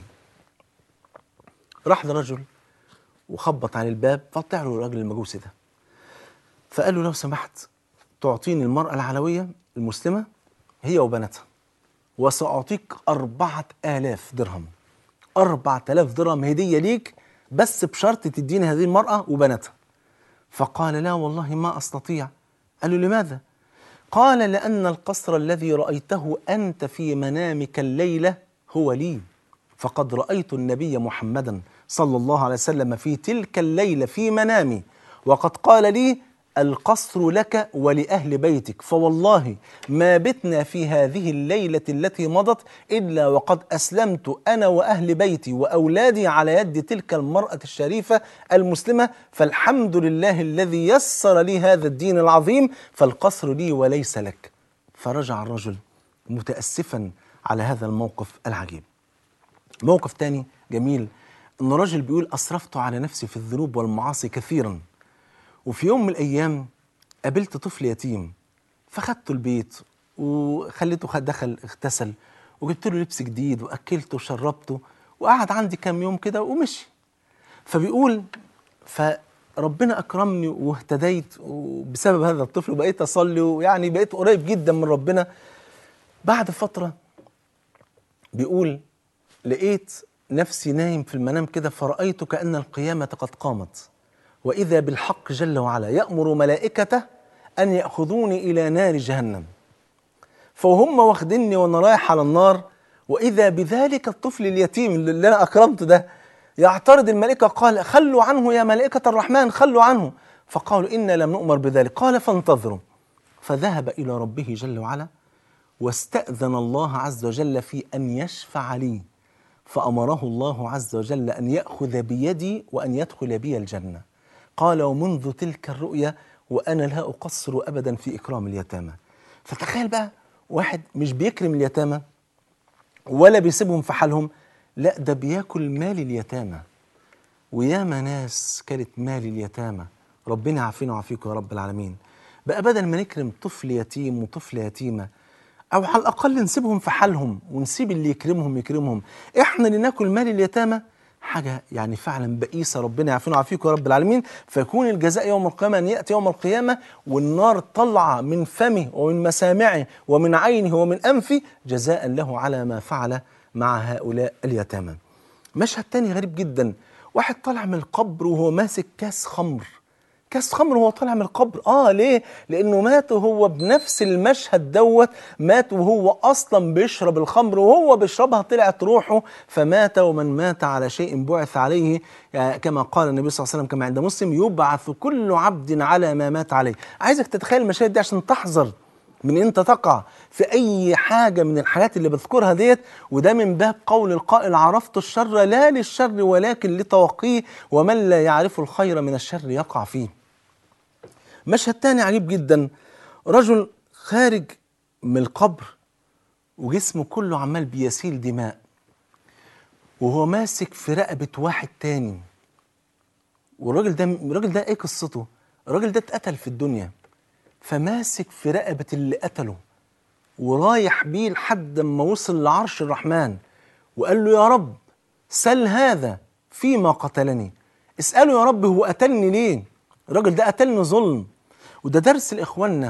راح لرجل وخبط على الباب فطلع له الراجل المجوسي ده فقال له لو سمحت تعطيني المرأة العلوية المسلمة هي وبناتها وسأعطيك أربعة آلاف درهم أربعة آلاف درهم هدية ليك بس بشرط تديني هذه المرأة وبناتها فقال لا والله ما أستطيع قال له لماذا قال لأن القصر الذي رأيته أنت في منامك الليلة هو لي فقد رأيت النبي محمدا صلى الله عليه وسلم في تلك الليلة في منامي وقد قال لي القصر لك ولأهل بيتك فوالله ما بتنا في هذه الليلة التي مضت إلا وقد أسلمت أنا وأهل بيتي وأولادي على يد تلك المرأة الشريفة المسلمة فالحمد لله الذي يسر لي هذا الدين العظيم فالقصر لي وليس لك فرجع الرجل متأسفا على هذا الموقف العجيب موقف تاني جميل ان رجل بيقول اسرفت على نفسي في الذنوب والمعاصي كثيرا وفي يوم من الايام قابلت طفل يتيم فخدته البيت وخليته خد- دخل اغتسل وجبت له لبس جديد واكلته وشربته وقعد عندي كام يوم كده ومشي فبيقول فربنا اكرمني واهتديت بسبب هذا الطفل وبقيت اصلي ويعني بقيت قريب جدا من ربنا بعد فتره بيقول لقيت نفسي نايم في المنام كده فرأيت كأن القيامة قد قامت وإذا بالحق جل وعلا يأمر ملائكته أن يأخذوني إلى نار جهنم فهم واخديني وأنا رايح على النار وإذا بذلك الطفل اليتيم اللي أنا أكرمته ده يعترض الملائكة قال خلوا عنه يا ملائكة الرحمن خلوا عنه فقالوا إنا لم نؤمر بذلك قال فانتظروا فذهب إلى ربه جل وعلا واستأذن الله عز وجل في أن يشفع لي فأمره الله عز وجل أن يأخذ بيدي وأن يدخل بي الجنة قال ومنذ تلك الرؤيا وأنا لا أقصر أبدا في إكرام اليتامى فتخيل بقى واحد مش بيكرم اليتامى ولا بيسيبهم في حالهم لا ده بياكل مال اليتامى وياما ناس كانت مال اليتامى ربنا يعافينا ويعافيكم يا رب العالمين بقى بدل ما نكرم طفل يتيم وطفل يتيمة أو على الأقل نسيبهم في حالهم ونسيب اللي يكرمهم يكرمهم إحنا اللي ناكل مال اليتامى حاجة يعني فعلا بئيسة ربنا يعافينا ويعافيكم يا رب العالمين فيكون الجزاء يوم القيامة أن يأتي يوم القيامة والنار طلع من فمه ومن مسامعه ومن عينه ومن أنفه جزاء له على ما فعل مع هؤلاء اليتامى مشهد تاني غريب جدا واحد طالع من القبر وهو ماسك كاس خمر كاس خمر وهو طالع من القبر اه ليه لانه مات وهو بنفس المشهد دوت مات وهو اصلا بيشرب الخمر وهو بيشربها طلعت روحه فمات ومن مات على شيء بعث عليه يعني كما قال النبي صلى الله عليه وسلم كما عند مسلم يبعث كل عبد على ما مات عليه عايزك تتخيل المشاهد دي عشان تحذر من انت تقع في اي حاجه من الحاجات اللي بذكرها ديت وده من باب قول القائل عرفت الشر لا للشر ولكن لتوقيه ومن لا يعرف الخير من الشر يقع فيه مشهد تاني عجيب جدا رجل خارج من القبر وجسمه كله عمال بيسيل دماء وهو ماسك في رقبة واحد تاني والراجل ده الراجل ده ايه قصته؟ الراجل ده اتقتل في الدنيا فماسك في رقبة اللي قتله ورايح بيه لحد ما وصل لعرش الرحمن وقال له يا رب سل هذا فيما قتلني اسأله يا رب هو قتلني ليه الراجل ده قتلني ظلم وده درس لإخواننا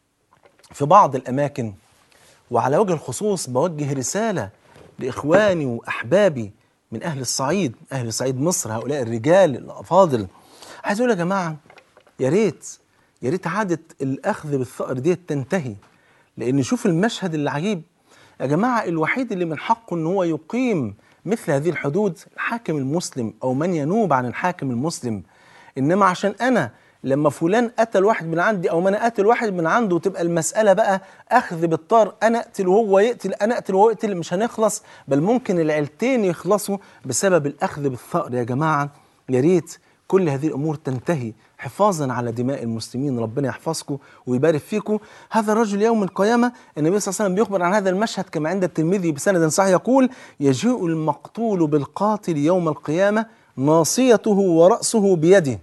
في بعض الأماكن وعلى وجه الخصوص بوجه رسالة لإخواني وأحبابي من أهل الصعيد أهل صعيد مصر هؤلاء الرجال الأفاضل عايز أقول يا جماعة يا ريت يا ريت عادة الأخذ بالثأر ديت تنتهي لأن شوف المشهد العجيب يا جماعة الوحيد اللي من حقه إن هو يقيم مثل هذه الحدود الحاكم المسلم أو من ينوب عن الحاكم المسلم إنما عشان أنا لما فلان قتل واحد من عندي او ما انا قاتل واحد من عنده وتبقى المساله بقى اخذ بالطار انا اقتل وهو يقتل انا اقتل وهو يقتل مش هنخلص بل ممكن العيلتين يخلصوا بسبب الاخذ بالثأر يا جماعه يا ريت كل هذه الامور تنتهي حفاظا على دماء المسلمين ربنا يحفظكم ويبارك فيكم هذا الرجل يوم القيامه النبي صلى الله عليه وسلم بيخبر عن هذا المشهد كما عند الترمذي بسند صحيح يقول يجيء المقتول بالقاتل يوم القيامه ناصيته وراسه بيده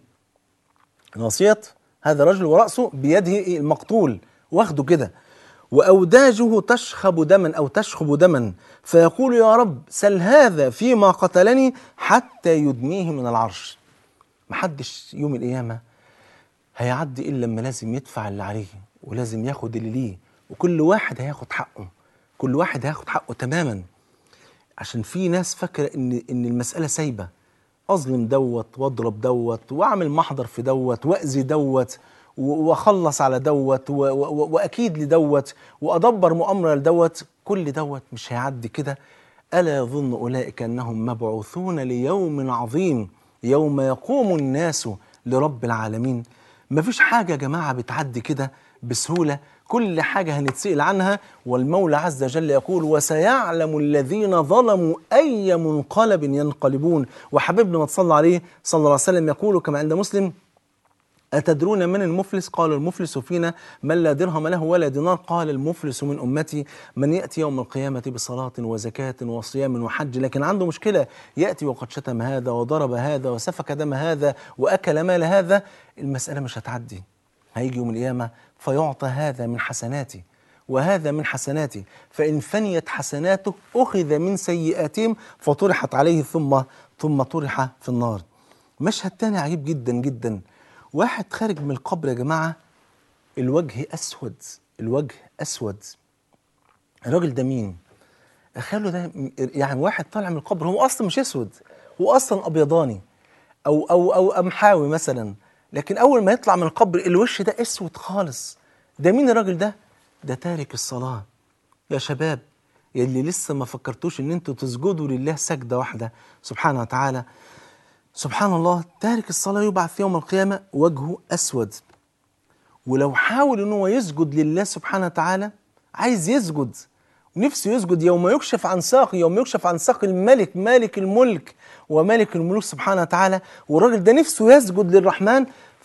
ناصية هذا الرجل ورأسه بيده المقتول واخده كده وأوداجه تشخب دما أو تشخب دما فيقول يا رب سل هذا فيما قتلني حتى يدنيه من العرش محدش يوم القيامة هيعدي إلا لما لازم يدفع اللي عليه ولازم ياخد اللي ليه وكل واحد هياخد حقه كل واحد هياخد حقه تماما عشان في ناس فاكرة إن إن المسألة سايبة اظلم دوت واضرب دوت واعمل محضر في دوت واذي دوت واخلص على دوت واكيد لدوت وادبر مؤامره لدوت كل دوت مش هيعدي كده الا يظن اولئك انهم مبعوثون ليوم عظيم يوم يقوم الناس لرب العالمين مفيش حاجه يا جماعه بتعدي كده بسهوله كل حاجة هنتسأل عنها والمولى عز وجل يقول وسيعلم الذين ظلموا أي منقلب ينقلبون وحبيبنا ما تصلى عليه صلى الله عليه وسلم يقول كما عند مسلم أتدرون من المفلس؟ قال المفلس فينا من لا درهم له ولا دينار قال المفلس من أمتي من يأتي يوم القيامة بصلاة وزكاة وصيام وحج لكن عنده مشكلة يأتي وقد شتم هذا وضرب هذا وسفك دم هذا وأكل مال هذا المسألة مش هتعدي هيجي يوم القيامة فيعطى هذا من حسناتي وهذا من حسناتي فإن فنيت حسناته أخذ من سيئاتهم فطرحت عليه ثم ثم طرح في النار مشهد تاني عجيب جدا جدا واحد خارج من القبر يا جماعة الوجه أسود الوجه أسود الراجل ده مين؟ تخيلوا ده يعني واحد طالع من القبر هو أصلا مش أسود هو أصلا أبيضاني أو أو أو أمحاوي مثلا لكن أول ما يطلع من القبر الوش ده أسود خالص ده مين الراجل ده؟ ده تارك الصلاة يا شباب يلي لسه ما فكرتوش ان انتوا تسجدوا لله سجدة واحدة سبحانه وتعالى سبحان الله تارك الصلاة يبعث يوم القيامة وجهه أسود ولو حاول ان هو يسجد لله سبحانه وتعالى عايز يسجد نفسه يسجد يوم يكشف عن ساق يوم يكشف عن ساق الملك مالك الملك ومالك الملوك سبحانه وتعالى والراجل ده نفسه يسجد للرحمن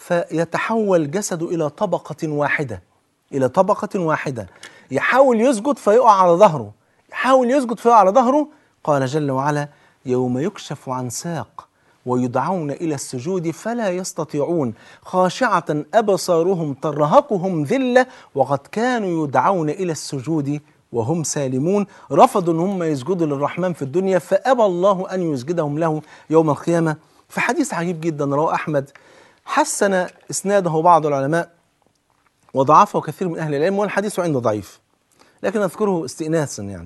فيتحول جسده إلى طبقة واحدة إلى طبقة واحدة يحاول يسجد فيقع على ظهره يحاول يسجد فيقع على ظهره قال جل وعلا يوم يكشف عن ساق ويدعون إلى السجود فلا يستطيعون خاشعة أبصارهم ترهقهم ذلة وقد كانوا يدعون إلى السجود وهم سالمون رفضوا ان هم يسجدوا للرحمن في الدنيا فابى الله ان يسجدهم له يوم القيامه في حديث عجيب جدا رواه احمد حسن اسناده بعض العلماء وضعفه كثير من اهل العلم والحديث عنده ضعيف لكن اذكره استئناسا يعني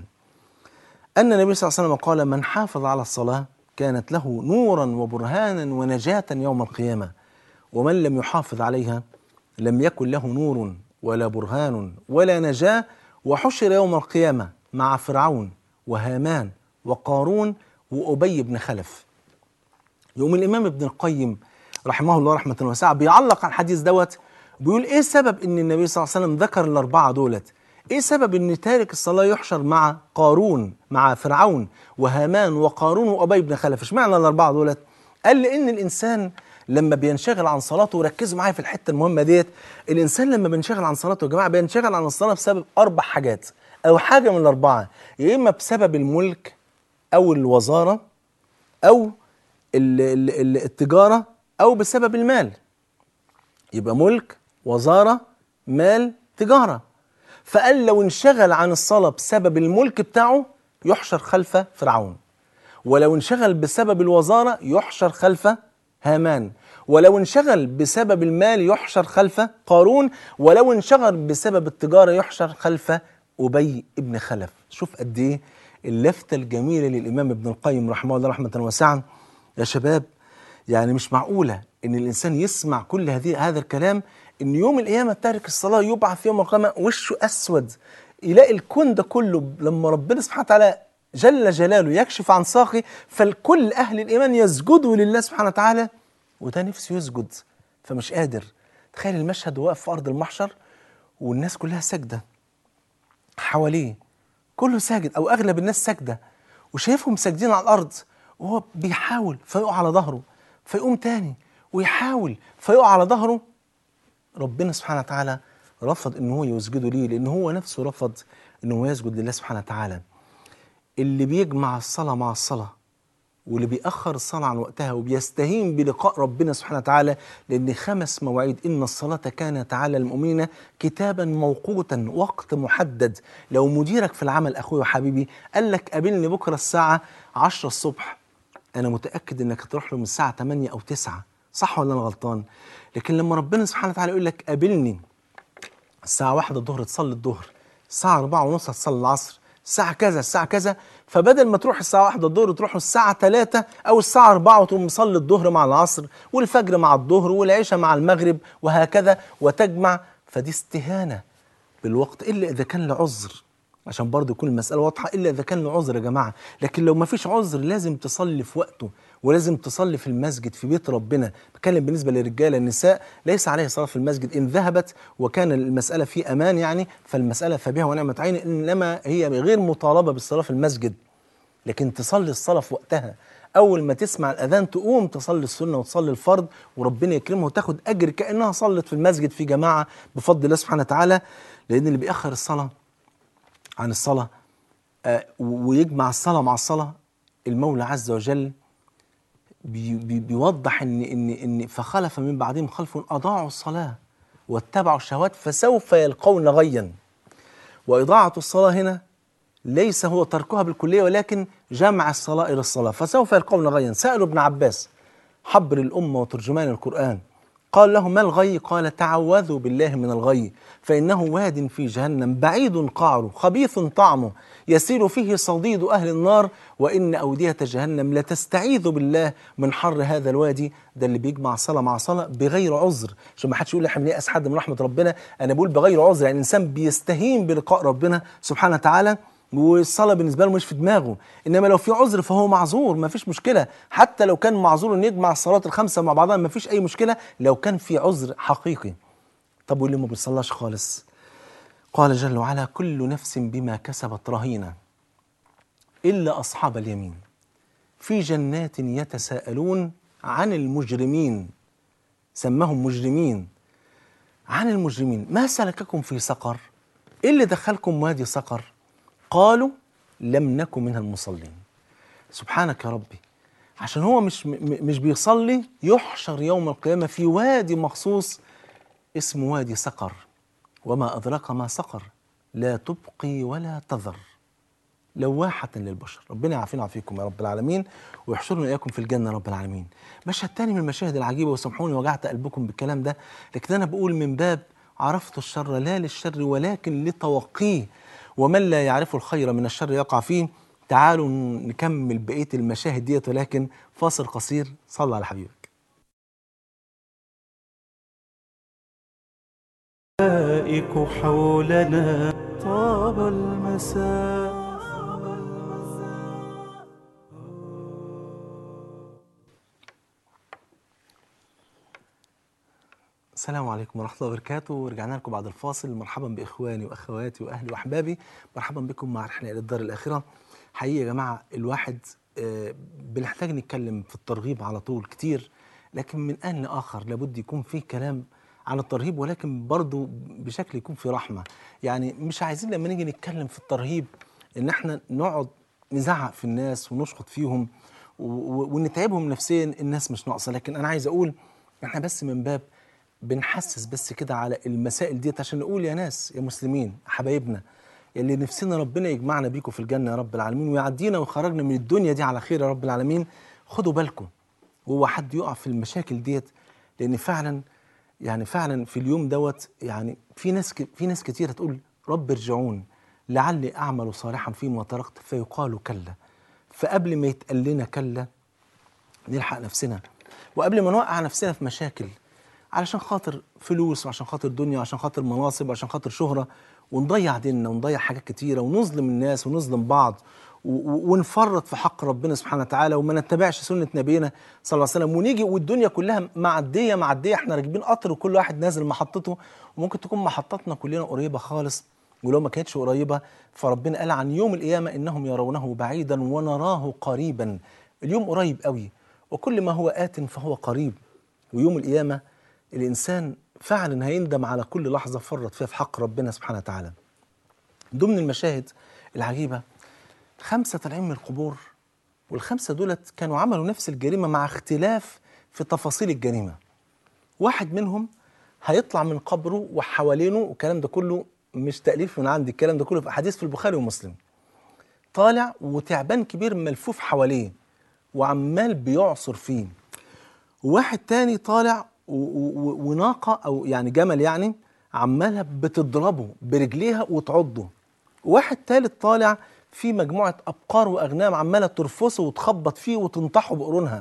ان النبي صلى الله عليه وسلم قال من حافظ على الصلاه كانت له نورا وبرهانا ونجاه يوم القيامه ومن لم يحافظ عليها لم يكن له نور ولا برهان ولا نجاه وحشر يوم القيامه مع فرعون وهامان وقارون وابي بن خلف يقوم الامام ابن القيم رحمه الله رحمه واسعه بيعلق على الحديث دوت بيقول ايه سبب ان النبي صلى الله عليه وسلم ذكر الاربعه دولت ايه سبب ان تارك الصلاه يحشر مع قارون مع فرعون وهامان وقارون وابي بن خلف اشمعنى الاربعه دولت قال لان الانسان لما بينشغل عن صلاته وركزوا معايا في الحته المهمه ديت الانسان لما بينشغل عن صلاته يا جماعه بينشغل عن الصلاه بسبب اربع حاجات او حاجه من الاربعه يا اما بسبب الملك او الوزاره او ال- ال- ال- التجاره او بسبب المال يبقى ملك وزاره مال تجاره فقال لو انشغل عن الصلاه بسبب الملك بتاعه يحشر خلف فرعون ولو انشغل بسبب الوزاره يحشر خلف هامان ولو انشغل بسبب المال يحشر خلف قارون ولو انشغل بسبب التجاره يحشر خلف ابي ابن خلف شوف قد ايه اللفته الجميله للامام ابن القيم رحمه الله رحمه واسعه يا شباب يعني مش معقوله ان الانسان يسمع كل هذه هذا الكلام ان يوم القيامه تارك الصلاه يبعث يوم القيامه وشه اسود يلاقي الكون ده كله لما ربنا سبحانه وتعالى جل جلاله يكشف عن ساقه فالكل اهل الايمان يسجدوا لله سبحانه وتعالى وده نفسه يسجد فمش قادر تخيل المشهد واقف في ارض المحشر والناس كلها ساجده حواليه كله ساجد او اغلب الناس ساجده وشايفهم ساجدين على الارض وهو بيحاول فيقع على ظهره فيقوم تاني ويحاول فيقع على ظهره ربنا سبحانه وتعالى رفض ان هو يسجده ليه لان هو نفسه رفض ان هو يسجد لله سبحانه وتعالى اللي بيجمع الصلاه مع الصلاه واللي بيأخر الصلاة عن وقتها وبيستهين بلقاء ربنا سبحانه وتعالى لأن خمس مواعيد إن الصلاة كانت على المؤمنين كتابا موقوتا وقت محدد لو مديرك في العمل أخوي وحبيبي قال لك قابلني بكرة الساعة 10 الصبح أنا متأكد إنك هتروح له من الساعة 8 أو 9 صح ولا أنا غلطان؟ لكن لما ربنا سبحانه وتعالى يقول لك قابلني الساعة واحدة الظهر تصلي الظهر الساعة أربعة ونص هتصلي العصر الساعة كذا الساعة كذا فبدل ما تروح الساعة واحدة الظهر تروح الساعة ثلاثة أو الساعة أربعة وتقوم مصلي الظهر مع العصر والفجر مع الظهر والعشاء مع المغرب وهكذا وتجمع فدي استهانة بالوقت إلا إذا كان لعذر عشان برضه يكون المسألة واضحة إلا إذا كان له عذر يا جماعة لكن لو ما فيش عذر لازم تصلي في وقته ولازم تصلي في المسجد في بيت ربنا بتكلم بالنسبة للرجالة النساء ليس عليه صلاة في المسجد إن ذهبت وكان المسألة في أمان يعني فالمسألة فبها ونعمة عين إنما هي غير مطالبة بالصلاة في المسجد لكن تصلي الصلاة في وقتها أول ما تسمع الأذان تقوم تصلي السنة وتصلي الفرض وربنا يكرمها وتاخد أجر كأنها صلت في المسجد في جماعة بفضل الله سبحانه وتعالى لأن اللي بيأخر الصلاة عن الصلاة آه، ويجمع الصلاة مع الصلاة المولى عز وجل بي بي بيوضح ان ان ان فخلف من بعدهم خلف اضاعوا الصلاه واتبعوا الشهوات فسوف يلقون غيا واضاعه الصلاه هنا ليس هو تركها بالكليه ولكن جمع الصلاه الى الصلاه فسوف يلقون غيا سالوا ابن عباس حبر الامه وترجمان القران قال له ما الغي قال تعوذوا بالله من الغي فإنه واد في جهنم بعيد قعره خبيث طعمه يسير فيه صديد أهل النار وإن أودية جهنم لتستعيذ بالله من حر هذا الوادي ده اللي بيجمع صلاة مع صلاة بغير عذر عشان ما حدش يقول احنا بنيأس حد من رحمة ربنا أنا بقول بغير عذر يعني الإنسان بيستهين بلقاء ربنا سبحانه وتعالى والصلاه بالنسبه له مش في دماغه انما لو في عذر فهو معذور ما فيش مشكله حتى لو كان معذور ان يجمع الصلاه الخمسه مع بعضها ما فيش اي مشكله لو كان في عذر حقيقي طب واللي ما بيصلاش خالص قال جل وعلا كل نفس بما كسبت رهينه الا اصحاب اليمين في جنات يتساءلون عن المجرمين سماهم مجرمين عن المجرمين ما سلككم في سقر ايه اللي دخلكم وادي سقر قالوا لم نكن من المصلين سبحانك يا ربي عشان هو مش م- مش بيصلي يحشر يوم القيامة في وادي مخصوص اسمه وادي سقر وما أدراك ما سقر لا تبقي ولا تذر لواحة للبشر ربنا يعافينا ويعافيكم يا رب العالمين ويحشرنا إياكم في الجنة يا رب العالمين مشهد تاني من المشاهد العجيبة وسامحوني وجعت قلبكم بالكلام ده لكن أنا بقول من باب عرفت الشر لا للشر ولكن لتوقيه ومن لا يعرف الخير من الشر يقع فيه تعالوا نكمل بقية المشاهد ديت ولكن فاصل قصير صلى على حبيبك الملائك حولنا طاب المساء السلام عليكم ورحمة الله وبركاته ورجعنا لكم بعد الفاصل مرحبا بإخواني وأخواتي وأهلي وأحبابي مرحبا بكم مع رحلة إلى الدار الآخرة حقيقة يا جماعة الواحد آه، بنحتاج نتكلم في الترغيب على طول كتير لكن من آن لآخر لابد يكون فيه كلام عن الترهيب ولكن برضه بشكل يكون في رحمة يعني مش عايزين لما نيجي نتكلم في الترهيب إن احنا نقعد نزعق في الناس ونشخط فيهم و- و- ونتعبهم نفسيا الناس مش ناقصة لكن أنا عايز أقول احنا بس من باب بنحسس بس كده على المسائل ديت عشان نقول يا ناس يا مسلمين حبايبنا اللي نفسنا ربنا يجمعنا بيكم في الجنه يا رب العالمين ويعدينا ويخرجنا من الدنيا دي على خير يا رب العالمين خدوا بالكم وهو حد يقع في المشاكل ديت لان فعلا يعني فعلا في اليوم دوت يعني في ناس ك- في ناس كتير هتقول رب ارجعون لعلي اعمل صالحا فيما تركت فيقال كلا فقبل ما يتقال لنا كلا نلحق نفسنا وقبل ما نوقع نفسنا في مشاكل علشان خاطر فلوس وعشان خاطر دنيا وعشان خاطر مناصب وعشان خاطر شهرة ونضيع ديننا ونضيع حاجات كتيرة ونظلم الناس ونظلم بعض و- و- ونفرط في حق ربنا سبحانه وتعالى وما نتبعش سنة نبينا صلى الله عليه وسلم ونيجي والدنيا كلها معدية معدية احنا راكبين قطر وكل واحد نازل محطته وممكن تكون محطتنا كلنا قريبة خالص ولو ما كانتش قريبة فربنا قال عن يوم القيامة إنهم يرونه بعيدا ونراه قريبا اليوم قريب قوي وكل ما هو آت فهو قريب ويوم القيامة الإنسان فعلا هيندم على كل لحظة فرط فيها في حق ربنا سبحانه وتعالى ضمن المشاهد العجيبة خمسة طالعين من القبور والخمسة دولت كانوا عملوا نفس الجريمة مع اختلاف في تفاصيل الجريمة واحد منهم هيطلع من قبره وحوالينه والكلام ده كله مش تأليف من عندي الكلام ده كله في أحاديث في البخاري ومسلم طالع وتعبان كبير ملفوف حواليه وعمال بيعصر فيه وواحد تاني طالع و- و- وناقة أو يعني جمل يعني عمالة بتضربه برجليها وتعضه واحد تالت طالع في مجموعة أبقار وأغنام عمالة ترفصه وتخبط فيه وتنطحه بقرونها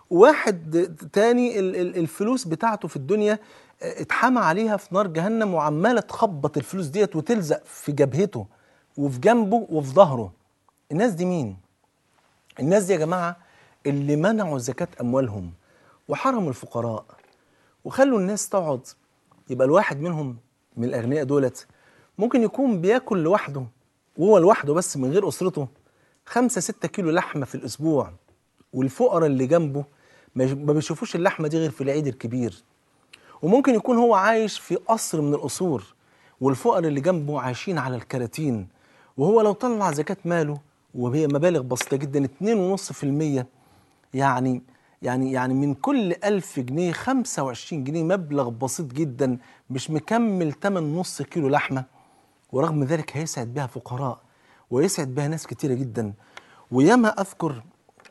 واحد تاني ال- ال- الفلوس بتاعته في الدنيا اه، اتحمى عليها في نار جهنم وعمالة تخبط الفلوس ديت وتلزق في جبهته وفي جنبه وفي ظهره الناس دي مين؟ الناس دي يا جماعة اللي منعوا زكاة أموالهم وحرموا الفقراء وخلوا الناس تقعد يبقى الواحد منهم من الأغنياء دولت ممكن يكون بياكل لوحده وهو لوحده بس من غير أسرته خمسة ستة كيلو لحمة في الأسبوع والفقراء اللي جنبه ما يش- ما بيشوفوش اللحمة دي غير في العيد الكبير وممكن يكون هو عايش في قصر من القصور والفقراء اللي جنبه عايشين على الكراتين وهو لو طلع زكاة ماله وهي مبالغ بسيطة جدا 2.5% يعني يعني يعني من كل ألف جنيه 25 جنيه مبلغ بسيط جدا مش مكمل تمن نص كيلو لحمة ورغم ذلك هيسعد بها فقراء ويسعد بها ناس كتيرة جدا وياما أذكر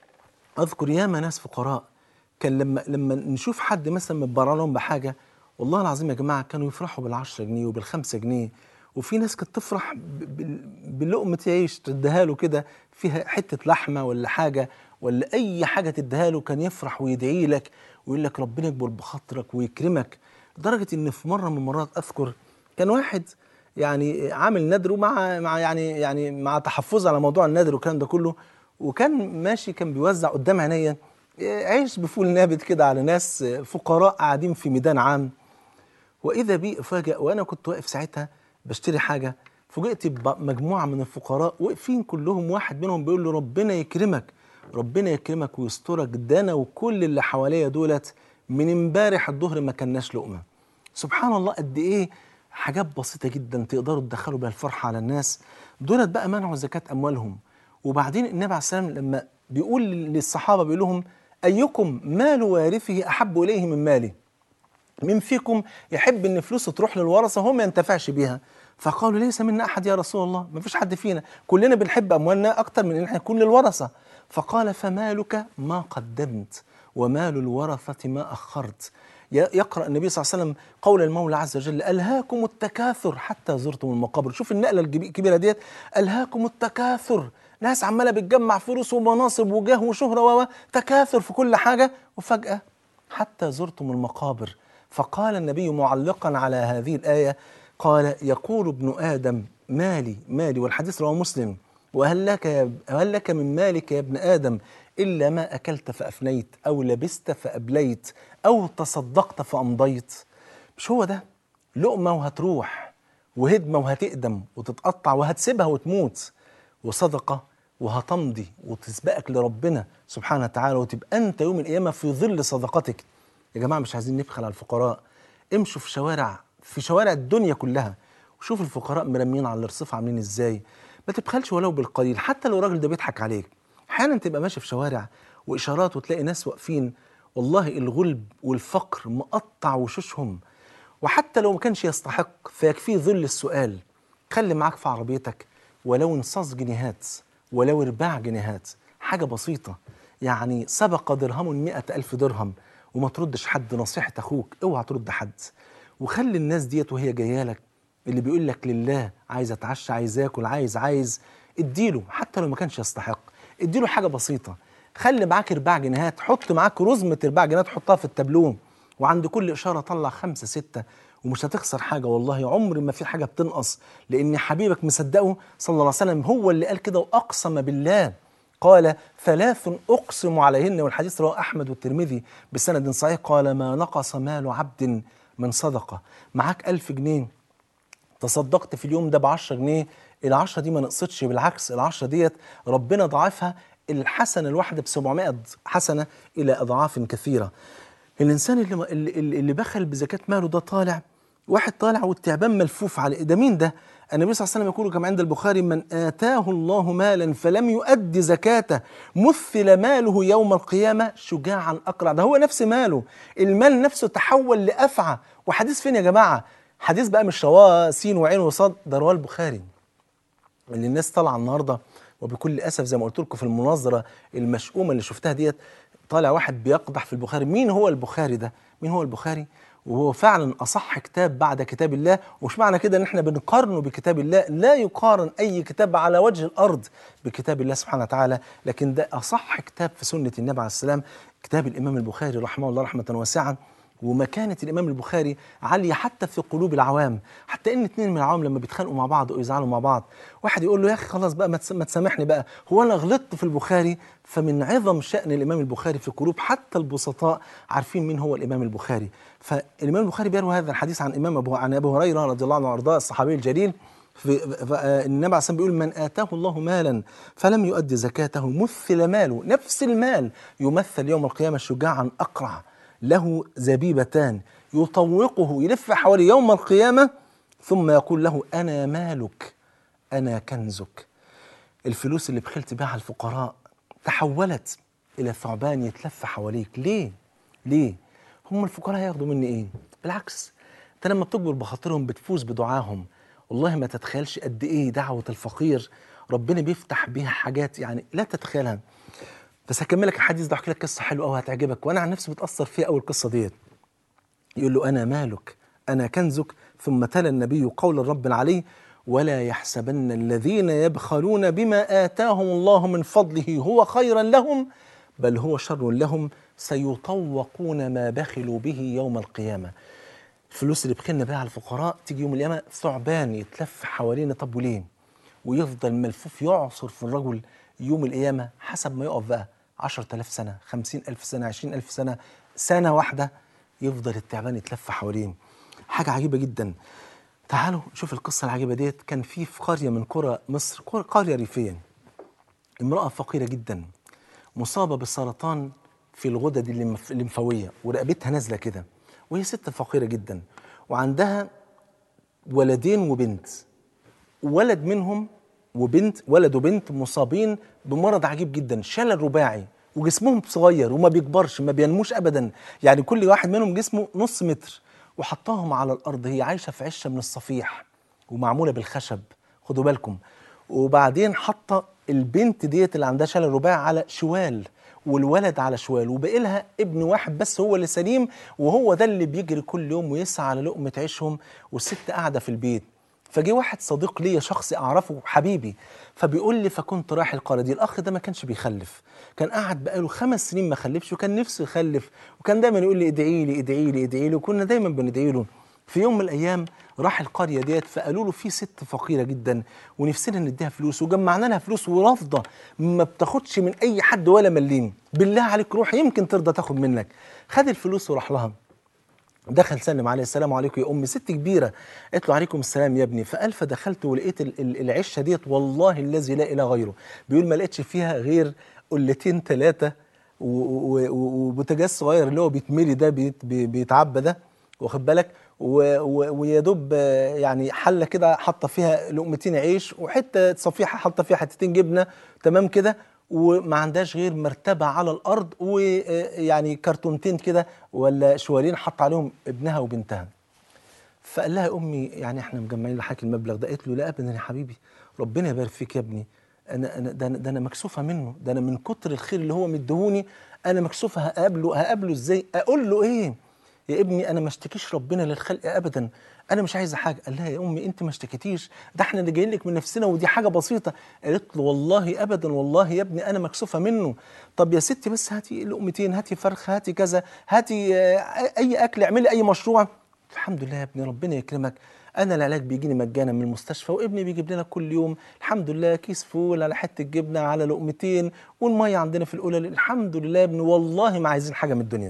اذكر ياما ناس فقراء كان لما لما نشوف حد مثلا متبرع لهم بحاجه والله العظيم يا جماعه كانوا يفرحوا بال10 جنيه وبال5 جنيه وفي ناس كانت تفرح ب- بال- بلقمه عيش تديها له كده فيها حته لحمه ولا حاجه ولا اي حاجه تديها له كان يفرح ويدعي لك ويقول لك ربنا يكبر بخاطرك ويكرمك لدرجه ان في مره من المرات اذكر كان واحد يعني عامل ندر ومع مع يعني يعني مع تحفظ على موضوع الندر والكلام ده كله وكان ماشي كان بيوزع قدام عينيا عيش بفول نابت كده على ناس فقراء قاعدين في ميدان عام واذا بي افاجئ وانا كنت واقف ساعتها بشتري حاجه فوجئت بمجموعه من الفقراء واقفين كلهم واحد منهم بيقول له ربنا يكرمك ربنا يكرمك ويسترك ده انا وكل اللي حواليا دولت من امبارح الظهر ما كناش لقمه سبحان الله قد ايه حاجات بسيطه جدا تقدروا تدخلوا بيها الفرحه على الناس دولت بقى منعوا زكاه اموالهم وبعدين النبي عليه السلام لما بيقول للصحابه بيقول لهم ايكم مال وارثه احب اليه من مالي مين فيكم يحب ان فلوسه تروح للورثه وهو ما ينتفعش بيها فقالوا ليس منا احد يا رسول الله ما فيش حد فينا كلنا بنحب اموالنا اكتر من ان احنا نكون للورثه فقال فمالك ما قدمت ومال الورثه ما اخرت ي- يقرا النبي صلى الله عليه وسلم قول المولى عز وجل الهاكم التكاثر حتى زرتم المقابر شوف النقله الجبي- الكبيره ديت الهاكم التكاثر ناس عماله بتجمع فلوس ومناصب وجاه وشهره و و- تكاثر في كل حاجه وفجاه حتى زرتم المقابر فقال النبي معلقا على هذه الآية قال يقول ابن آدم مالي مالي والحديث رواه مسلم وهل لك, يا هل لك من مالك يا ابن آدم إلا ما أكلت فأفنيت أو لبست فأبليت أو تصدقت فأمضيت مش هو ده لقمة وهتروح وهدمة وهتقدم وتتقطع وهتسيبها وتموت وصدقة وهتمضي وتسبقك لربنا سبحانه وتعالى وتبقى أنت يوم القيامة في ظل صدقتك يا جماعة مش عايزين نبخل على الفقراء امشوا في شوارع في شوارع الدنيا كلها وشوف الفقراء مرمين على الرصيف عاملين ازاي ما تبخلش ولو بالقليل حتى لو الراجل ده بيضحك عليك احيانا تبقى ماشي في شوارع واشارات وتلاقي ناس واقفين والله الغلب والفقر مقطع وشوشهم وحتى لو ما كانش يستحق فيكفيه ظل السؤال خلي معاك في عربيتك ولو انصاص جنيهات ولو ارباع جنيهات حاجة بسيطة يعني سبق درهم مئة ألف درهم وما تردش حد نصيحة أخوك اوعى ترد حد وخلي الناس ديت وهي جايه لك اللي بيقول لك لله عايز اتعشى عايز اكل عايز عايز اديله حتى لو ما كانش يستحق اديله حاجه بسيطه خلي معاك ارباع جنيهات حط معاك رزمه ارباع جنيهات حطها في التابلوه وعند كل اشاره طلع خمسه سته ومش هتخسر حاجه والله عمر ما في حاجه بتنقص لان حبيبك مصدقه صلى الله عليه وسلم هو اللي قال كده واقسم بالله قال ثلاث أقسم عليهن والحديث رواه أحمد والترمذي بسند صحيح قال ما نقص مال عبد من صدقة معاك ألف جنيه تصدقت في اليوم ده ب 10 جنيه العشرة دي ما نقصتش بالعكس العشرة ديت ربنا ضاعفها الحسنة الواحدة ب 700 حسنة إلى أضعاف كثيرة الإنسان اللي, اللي, اللي بخل بزكاة ماله ده طالع واحد طالع والتعبان ملفوف عليه ده مين ده؟ النبي صلى الله عليه وسلم يقول كما عند البخاري من آتاه الله مالا فلم يؤد زكاته مثل ماله يوم القيامة شجاعا أقرع ده هو نفس ماله المال نفسه تحول لأفعى وحديث فين يا جماعة حديث بقى مش رواه سين وعين وصاد ده رواه البخاري اللي الناس طالعه النهارده وبكل اسف زي ما قلت لكم في المناظره المشؤومه اللي شفتها ديت طالع واحد بيقدح في البخاري مين هو البخاري ده مين هو البخاري وهو فعلا اصح كتاب بعد كتاب الله ومش معنى كده ان احنا بنقارنه بكتاب الله لا يقارن اي كتاب على وجه الارض بكتاب الله سبحانه وتعالى لكن ده اصح كتاب في سنه النبي عليه السلام كتاب الامام البخاري رحمه الله رحمه واسعه ومكانة الإمام البخاري عالية حتى في قلوب العوام حتى إن اتنين من العوام لما بيتخانقوا مع بعض أو يزعلوا مع بعض واحد يقول له يا أخي خلاص بقى ما تس- ما تسامحني بقى هو أنا غلطت في البخاري فمن عظم شأن الإمام البخاري في قلوب حتى البسطاء عارفين مين هو الإمام البخاري فالإمام البخاري بيروي هذا الحديث عن إمام أبو عن أبي هريرة رضي الله عنه وأرضاه الصحابي الجليل في ف- آه، النبي عليه الصلاه بيقول من اتاه الله مالا فلم يؤد زكاته مثل ماله نفس المال يمثل يوم القيامه شجاعا اقرع له زبيبتان يطوقه يلف حوالي يوم القيامه ثم يقول له انا مالك انا كنزك الفلوس اللي بخلت بها على الفقراء تحولت الى ثعبان يتلف حواليك ليه ليه هم الفقراء هياخدوا مني ايه بالعكس انت لما بتكبر بخاطرهم بتفوز بدعاهم والله ما تتخيلش قد ايه دعوه الفقير ربنا بيفتح بيها حاجات يعني لا تتخيلها بس هكملك الحديث ده احكي لك قصه حلوه قوي هتعجبك وانا عن نفسي بتاثر فيها قوي القصه ديت يقول له أنا مالك أنا كنزك ثم تلا النبي قول الرب عليه ولا يحسبن الذين يبخلون بما آتاهم الله من فضله هو خيرا لهم بل هو شر لهم سيطوقون ما بخلوا به يوم القيامة الفلوس اللي بخلنا بها على الفقراء تيجي يوم القيامة ثعبان يتلف حوالينا طب وليه ويفضل ملفوف يعصر في الرجل يوم القيامة حسب ما يقف بقى 10000 سنة 50000 سنة 20000 سنة سنة واحدة يفضل التعبان يتلف حواليه حاجة عجيبة جدا تعالوا نشوف القصة العجيبة ديت كان في في قرية من قرى مصر قر- قرية ريفية امرأة فقيرة جدا مصابة بالسرطان في الغدد الليمف- الليمفاوية ورقبتها نازلة كده وهي ست فقيرة جدا وعندها ولدين وبنت ولد منهم وبنت ولد وبنت مصابين بمرض عجيب جدا شلل رباعي وجسمهم صغير وما بيكبرش ما بينموش ابدا يعني كل واحد منهم جسمه نص متر وحطاهم على الارض هي عايشه في عشه من الصفيح ومعموله بالخشب خدوا بالكم وبعدين حاطه البنت ديت اللي عندها شلل رباعي على شوال والولد على شوال وباقي لها ابن واحد بس هو اللي سليم وهو ده اللي بيجري كل يوم ويسعى على لقمه عيشهم والست قاعده في البيت فجه واحد صديق ليا شخصي اعرفه حبيبي فبيقول لي فكنت رايح القريه دي الاخ ده ما كانش بيخلف كان قاعد بقاله خمس سنين ما خلفش وكان نفسه يخلف وكان دايما يقول لي ادعي لي ادعي لي ادعي لي وكنا دايما بندعي له في يوم من الايام راح القريه ديت فقالوا له في ست فقيره جدا ونفسنا نديها فلوس وجمعنا لها فلوس ورافضه ما بتاخدش من اي حد ولا مليم بالله عليك روح يمكن ترضى تاخد منك خد الفلوس وراح لها دخل سلم عليه السلام عليكم يا امي ست كبيره قالت له عليكم السلام يا ابني فقال فدخلت ولقيت ال- ال- العشه ديت والله الذي لا اله غيره بيقول ما لقيتش فيها غير قلتين ثلاثه وبوتاجاز صغير اللي هو بيتملي ده بيت بي- بيتعبى ده واخد بالك و- و- ويا دوب آه، يعني حله كده حاطه فيها لقمتين عيش وحته صفيحه حاطه فيها حتتين جبنه تمام كده وما عندهاش غير مرتبه على الارض ويعني كرتونتين كده ولا شوالين حط عليهم ابنها وبنتها فقال لها يا امي يعني احنا مجمعين لحضرتك المبلغ ده قالت له لا ابدا يا حبيبي ربنا يبارك فيك يا ابني انا انا ده, أنا- ده انا مكسوفه منه ده انا من كتر الخير اللي هو مديهوني انا مكسوفه هقابله هقابله ازاي اقول له ايه يا ابني انا ما اشتكيش ربنا للخلق ابدا انا مش عايزه حاجه قال لها يا امي انت ما اشتكيتيش ده احنا اللي جايين لك من نفسنا ودي حاجه بسيطه قالت له والله ابدا والله يا ابني انا مكسوفه منه طب يا ستي بس هاتي لقمتين هاتي فرخ هاتي كذا هاتي آه، اي اكل اعملي اي مشروع الحمد لله يا ابني ربنا يكرمك انا العلاج بيجيني مجانا من المستشفى وابني بيجيب لنا كل يوم الحمد لله كيس فول على حته جبنه على لقمتين والميه عندنا في الاولى الحمد لله يا ابني والله ما عايزين حاجه من الدنيا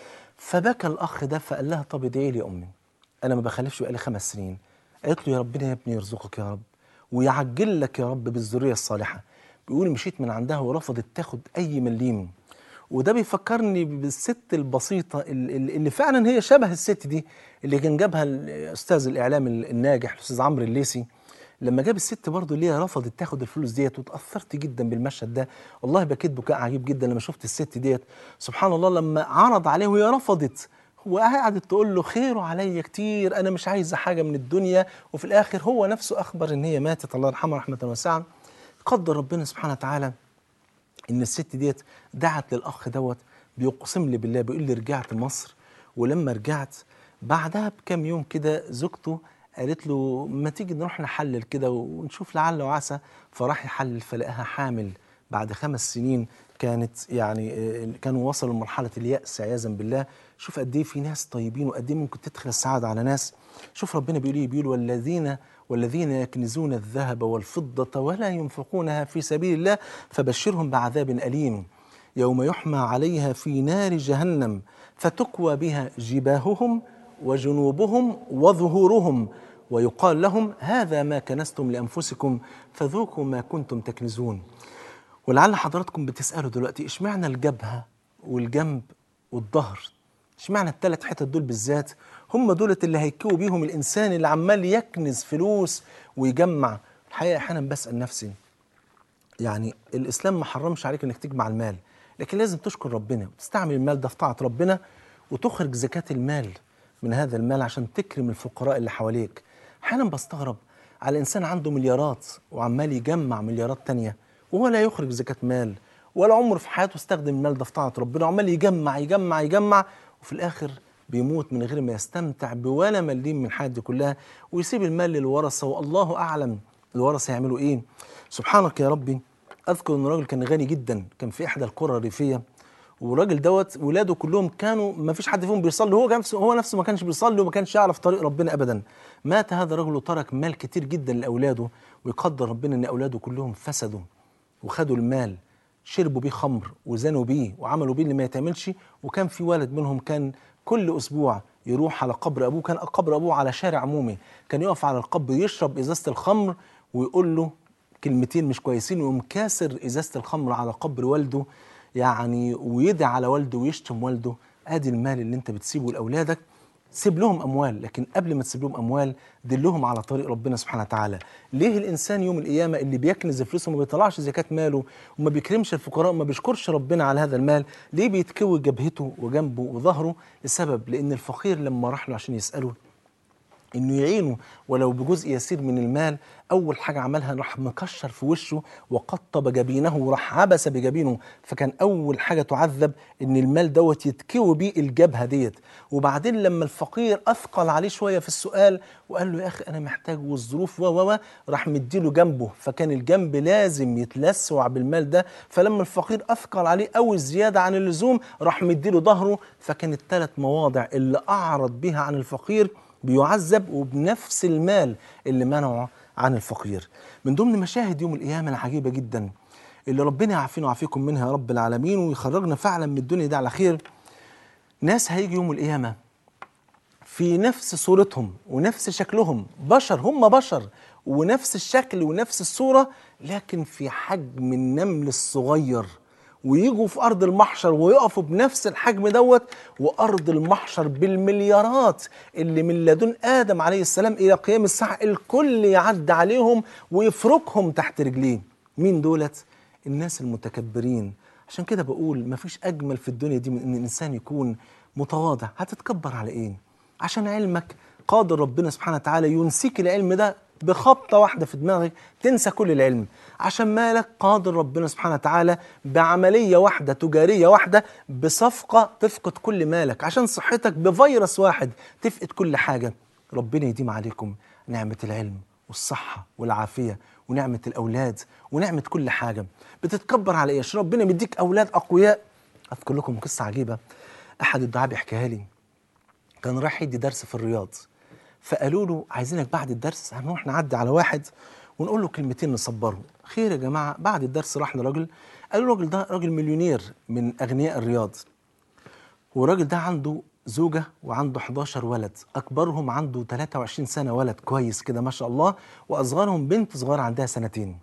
فبكى الاخ ده فقال لها طب ادعي لي يا امي انا ما بخلفش بقالي خمس سنين قالت له يا ربنا يا ابني يرزقك يا رب ويعجل لك يا رب بالذريه الصالحه بيقول مشيت من عندها ورفضت تاخد اي مليم وده بيفكرني بالست البسيطة ال- ال- اللي فعلا هي شبه الست دي اللي كان جابها الأستاذ الإعلام الناجح الأستاذ عمرو الليسي لما جاب الست برضه اللي هي رفضت تاخد الفلوس ديت واتأثرت جدا بالمشهد ده والله بكيت بكاء عجيب جدا لما شفت الست ديت سبحان الله لما عرض عليه وهي رفضت وقعدت تقول له خيره عليا كتير انا مش عايزه حاجه من الدنيا وفي الاخر هو نفسه اخبر ان هي ماتت الله يرحمها رحمه واسعه قدر ربنا سبحانه وتعالى ان الست ديت دعت للاخ دوت بيقسم لي بالله بيقول لي رجعت مصر ولما رجعت بعدها بكام يوم كده زوجته قالت له ما تيجي نروح نحلل كده ونشوف لعل وعسى فراح يحلل فلقاها حامل بعد خمس سنين كانت يعني آه، كانوا وصلوا لمرحله اليأس عياذا بالله شوف قد ايه في ناس طيبين وقد ايه ممكن تدخل السعاده على ناس شوف ربنا بيقول ايه بيقول والذين والذين يكنزون الذهب والفضة ولا ينفقونها في سبيل الله فبشرهم بعذاب أليم يوم يحمى عليها في نار جهنم فتكوى بها جباههم وجنوبهم وظهورهم ويقال لهم هذا ما كنستم لأنفسكم فذوقوا ما كنتم تكنزون ولعل حضراتكم بتسألوا دلوقتي اشمعنى الجبهة والجنب والظهر اشمعنى الثلاث حتت دول بالذات هم دولت اللي هيكوا بيهم الإنسان اللي عمال يكنز فلوس ويجمع الحقيقة أحيانا بسأل نفسي يعني الإسلام ما حرمش عليك إنك تجمع المال لكن لازم تشكر ربنا وتستعمل المال ده في طاعة ربنا وتخرج زكاة المال من هذا المال عشان تكرم الفقراء اللي حواليك أحيانا بستغرب على إنسان عنده مليارات وعمال يجمع مليارات تانية وهو لا يخرج زكاة مال ولا عمره في حياته استخدم المال ده في طاعة ربنا وعمال يجمع يجمع يجمع وفي الآخر بيموت من غير ما يستمتع بولا مليم من حياته كلها ويسيب المال للورثة والله أعلم الورثة يعملوا إيه سبحانك يا ربي أذكر إن راجل كان غني جدا كان في إحدى القرى الريفية والراجل دوت ولاده كلهم كانوا ما فيش حد فيهم بيصلي هو نفسه هو نفسه ما كانش بيصلي وما كانش يعرف طريق ربنا ابدا مات هذا الرجل وترك مال كتير جدا لاولاده ويقدر ربنا ان اولاده كلهم فسدوا وخدوا المال شربوا بيه خمر وزنوا بيه وعملوا بيه اللي ما يتعملش وكان في ولد منهم كان كل اسبوع يروح على قبر ابوه كان قبر ابوه على شارع عمومي كان يقف على القبر يشرب ازازه الخمر ويقول له كلمتين مش كويسين ويقوم كاسر ازازه الخمر على قبر والده يعني ويدعي على والده ويشتم والده ادي المال اللي انت بتسيبه لاولادك سيب لهم اموال لكن قبل ما تسيب لهم اموال دلهم على طريق ربنا سبحانه وتعالى ليه الانسان يوم القيامه اللي بيكنز فلوسه وما بيطلعش زكاه ماله وما بيكرمش الفقراء وما بيشكرش ربنا على هذا المال ليه بيتكوي جبهته وجنبه وظهره لسبب لان الفقير لما راح له عشان يساله انه يعينه ولو بجزء يسير من المال اول حاجه عملها راح مكشر في وشه وقطب جبينه وراح عبس بجبينه فكان اول حاجه تعذب ان المال دوت يتكوي بيه الجبهه ديت وبعدين لما الفقير اثقل عليه شويه في السؤال وقال له يا اخي انا محتاج والظروف و و و راح مديله جنبه فكان الجنب لازم يتلسع بالمال ده فلما الفقير اثقل عليه قوي زياده عن اللزوم راح مديله ظهره فكان الثلاث مواضع اللي اعرض بها عن الفقير بيعذب وبنفس المال اللي منعه عن الفقير من ضمن مشاهد يوم القيامة العجيبة جدا اللي ربنا يعافينا ويعافيكم منها يا رب العالمين ويخرجنا فعلا من الدنيا دي على خير ناس هيجي يوم القيامة في نفس صورتهم ونفس شكلهم بشر هم بشر ونفس الشكل ونفس الصورة لكن في حجم النمل الصغير ويجوا في أرض المحشر ويقفوا بنفس الحجم دوت وأرض المحشر بالمليارات اللي من لدن آدم عليه السلام إلى قيام الساعة الكل يعد عليهم ويفركهم تحت رجليه مين دولت؟ الناس المتكبرين عشان كده بقول مفيش أجمل في الدنيا دي من إن الإنسان يكون متواضع هتتكبر على إيه؟ عشان علمك قادر ربنا سبحانه وتعالى ينسيك العلم ده بخبطة واحدة في دماغك تنسى كل العلم عشان مالك قادر ربنا سبحانه وتعالى بعملية واحدة تجارية واحدة بصفقة تفقد كل مالك عشان صحتك بفيروس واحد تفقد كل حاجة ربنا يديم عليكم نعمة العلم والصحة والعافية ونعمة الأولاد ونعمة كل حاجة بتتكبر على إيه عشان ربنا مديك أولاد أقوياء أذكر لكم قصة عجيبة أحد الدعاء بيحكيها لي كان رايح يدي درس في الرياض فقالوا له عايزينك بعد الدرس هنروح نعدي على واحد ونقول له كلمتين نصبره خير يا جماعه بعد الدرس راح لراجل قالوا الراجل ده راجل مليونير من اغنياء الرياض والراجل ده عنده زوجة وعنده 11 ولد أكبرهم عنده 23 سنة ولد كويس كده ما شاء الله وأصغرهم بنت صغيرة عندها سنتين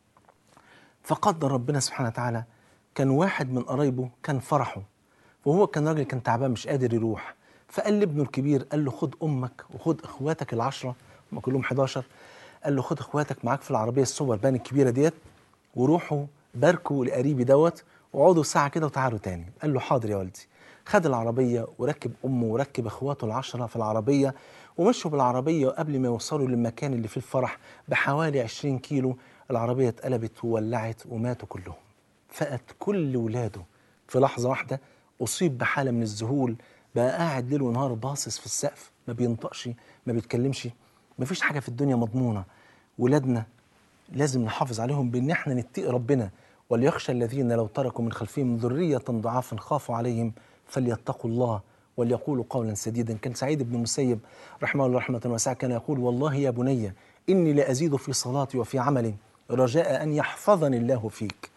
فقدر ربنا سبحانه وتعالى كان واحد من قرايبه كان فرحه وهو كان راجل كان تعبان مش قادر يروح فقال لابنه الكبير قال له خد امك وخد اخواتك العشره هم كلهم 11 قال له خد اخواتك معاك في العربيه السوبر بان الكبيره ديت وروحوا باركوا لقريبي دوت وقعدوا ساعه كده وتعالوا تاني قال له حاضر يا والدي خد العربيه وركب امه وركب اخواته العشره في العربيه ومشوا بالعربيه وقبل ما يوصلوا للمكان اللي فيه الفرح بحوالي 20 كيلو العربيه اتقلبت وولعت وماتوا كلهم فقد كل ولاده في لحظه واحده اصيب بحاله من الذهول بقى قاعد ليل ونهار باصص في السقف ما بينطقش ما بيتكلمش ما فيش حاجه في الدنيا مضمونه ولادنا لازم نحافظ عليهم بان احنا نتقي ربنا وليخشى الذين لو تركوا من خلفهم ذريه ضعافا خافوا عليهم فليتقوا الله وليقولوا قولا سديدا كان سعيد بن المسيب رحمه الله رحمه واسعه كان يقول والله يا بني اني لازيد في صلاتي وفي عملي رجاء ان يحفظني الله فيك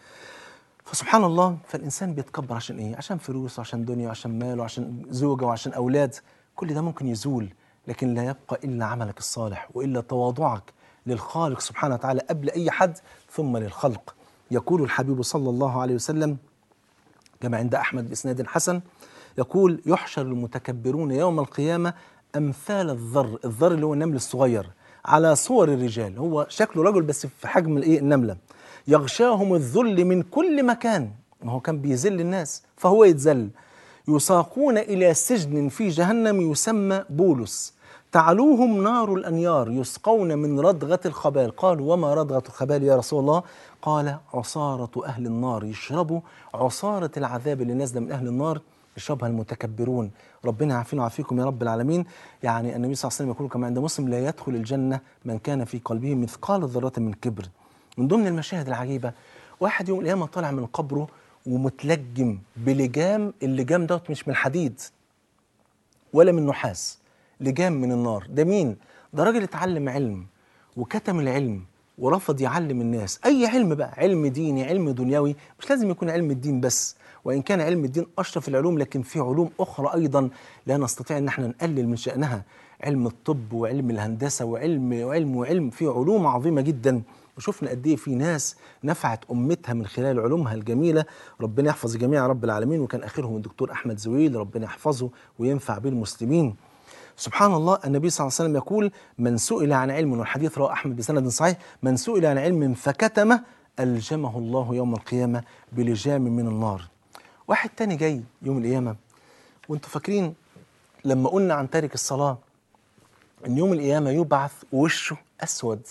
فسبحان الله فالانسان بيتكبر عشان ايه؟ عشان فلوس وعشان دنيا وعشان مال وعشان زوجه وعشان اولاد كل ده ممكن يزول لكن لا يبقى الا عملك الصالح والا تواضعك للخالق سبحانه وتعالى قبل اي حد ثم للخلق يقول الحبيب صلى الله عليه وسلم كما عند احمد باسناد حسن يقول يحشر المتكبرون يوم القيامه امثال الذر، الذر اللي هو النمل الصغير على صور الرجال هو شكله رجل بس في حجم الايه النمله يغشاهم الذل من كل مكان ما هو كان بيذل الناس فهو يتذل يساقون إلى سجن في جهنم يسمى بولس تعلوهم نار الأنيار يسقون من ردغة الخبال قالوا وما ردغة الخبال يا رسول الله قال عصارة أهل النار يشربوا عصارة العذاب اللي نازلة من أهل النار يشربها المتكبرون ربنا يعافينا ويعافيكم يا رب العالمين يعني النبي صلى الله عليه وسلم يقول كما عند مسلم لا يدخل الجنة من كان في قلبه مثقال ذرة من كبر من ضمن المشاهد العجيبة واحد يوم القيامة طالع من قبره ومتلجم بلجام اللجام دوت مش من حديد ولا من نحاس لجام من النار ده مين؟ ده راجل اتعلم علم وكتم العلم ورفض يعلم الناس اي علم بقى علم ديني علم دنيوي مش لازم يكون علم الدين بس وان كان علم الدين اشرف العلوم لكن في علوم اخرى ايضا لا نستطيع ان احنا نقلل من شانها علم الطب وعلم الهندسه وعلم وعلم وعلم في علوم عظيمه جدا وشفنا قد ايه في ناس نفعت امتها من خلال علومها الجميله ربنا يحفظ جميع رب العالمين وكان اخرهم الدكتور احمد زويل ربنا يحفظه وينفع به المسلمين سبحان الله النبي صلى الله عليه وسلم يقول من سئل عن علم والحديث رواه احمد بسند صحيح من سئل عن علم فكتمه الجمه الله يوم القيامه بلجام من النار واحد تاني جاي يوم القيامه وانتوا فاكرين لما قلنا عن تارك الصلاه ان يوم القيامه يبعث وشه اسود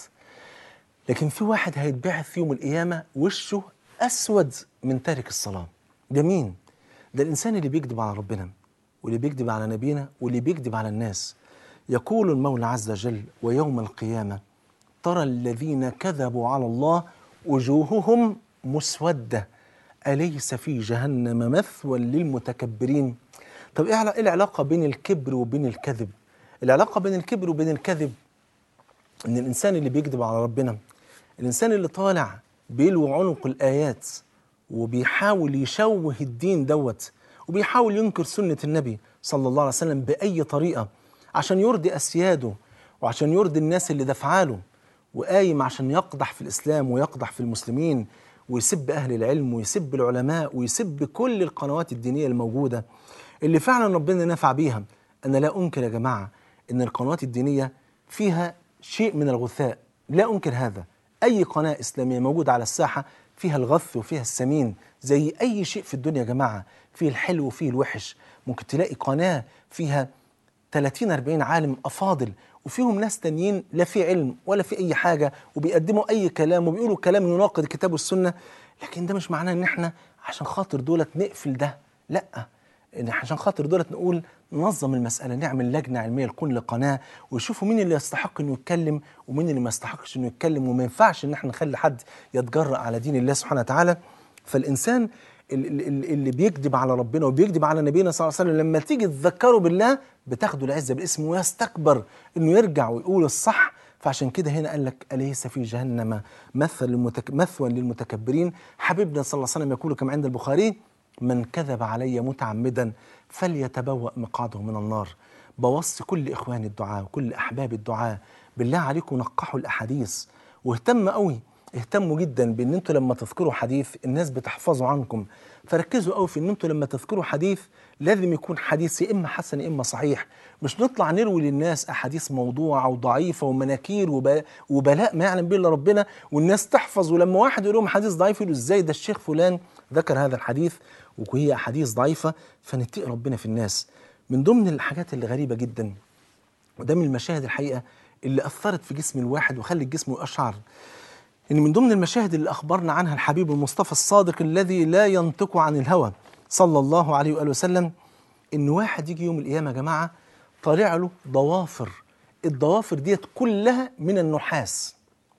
لكن في واحد هيتبعث يوم القيامه وشه اسود من تارك الصلاه ده مين ده الانسان اللي بيكذب على ربنا واللي بيكذب على نبينا واللي بيكذب على الناس يقول المولى عز وجل ويوم القيامه ترى الذين كذبوا على الله وجوههم مسوده اليس في جهنم مثوى للمتكبرين طب ايه علا- إيه العلاقه بين الكبر وبين الكذب العلاقه بين الكبر وبين الكذب ان الانسان اللي بيكذب على ربنا الانسان اللي طالع بيلوي عنق الايات وبيحاول يشوه الدين دوت وبيحاول ينكر سنه النبي صلى الله عليه وسلم باي طريقه عشان يرضي اسياده وعشان يرضي الناس اللي دفعاله وقايم عشان يقدح في الاسلام ويقدح في المسلمين ويسب اهل العلم ويسب العلماء ويسب كل القنوات الدينيه الموجوده اللي فعلا ربنا نفع بيها انا لا انكر يا جماعه ان القنوات الدينيه فيها شيء من الغثاء لا انكر هذا اي قناه اسلاميه موجوده على الساحه فيها الغث وفيها السمين زي اي شيء في الدنيا يا جماعه فيه الحلو وفيه الوحش ممكن تلاقي قناه فيها 30 40 عالم افاضل وفيهم ناس تانيين لا في علم ولا في اي حاجه وبيقدموا اي كلام وبيقولوا كلام يناقض الكتاب والسنه لكن ده مش معناه ان احنا عشان خاطر دولت نقفل ده لا ان عشان خاطر دولت نقول ننظم المساله نعمل لجنه علميه لكل قناه ويشوفوا مين اللي يستحق انه يتكلم ومين اللي ما يستحقش انه يتكلم وما ينفعش ان احنا نخلي حد يتجرأ على دين الله سبحانه وتعالى فالانسان ال- ال- ال- اللي بيكذب على ربنا وبيكذب على نبينا صلى الله عليه وسلم لما تيجي تذكره بالله بتاخده العزه بالاسم ويستكبر انه يرجع ويقول الصح فعشان كده هنا قال لك اليس في جهنم مثل المتك... مثوى للمتكبرين حبيبنا صلى الله عليه وسلم يقول كما عند البخاري من كذب علي متعمدا فليتبوأ مقعده من النار بوصي كل اخواني الدعاء وكل احباب الدعاء بالله عليكم نقحوا الاحاديث واهتم قوي اهتموا جدا بان انتوا لما تذكروا حديث الناس بتحفظوا عنكم فركزوا قوي في ان انتوا لما تذكروا حديث لازم يكون حديث يا اما حسن يا اما صحيح مش نطلع نروي للناس احاديث موضوعه وضعيفه ومناكير وب- وبلاء ما يعلم به الا ربنا والناس تحفظ ولما واحد يقول لهم حديث ضعيف يقولوا ازاي ده الشيخ فلان ذكر هذا الحديث وهي احاديث ضعيفه فنتقي ربنا في الناس من ضمن الحاجات اللي غريبه جدا وده من المشاهد الحقيقه اللي اثرت في جسم الواحد وخلت جسمه اشعر ان من ضمن المشاهد اللي اخبرنا عنها الحبيب المصطفى الصادق الذي لا ينطق عن الهوى صلى الله عليه واله وسلم ان واحد يجي يوم القيامه يا جماعه طالع له ضوافر الضوافر ديت كلها من النحاس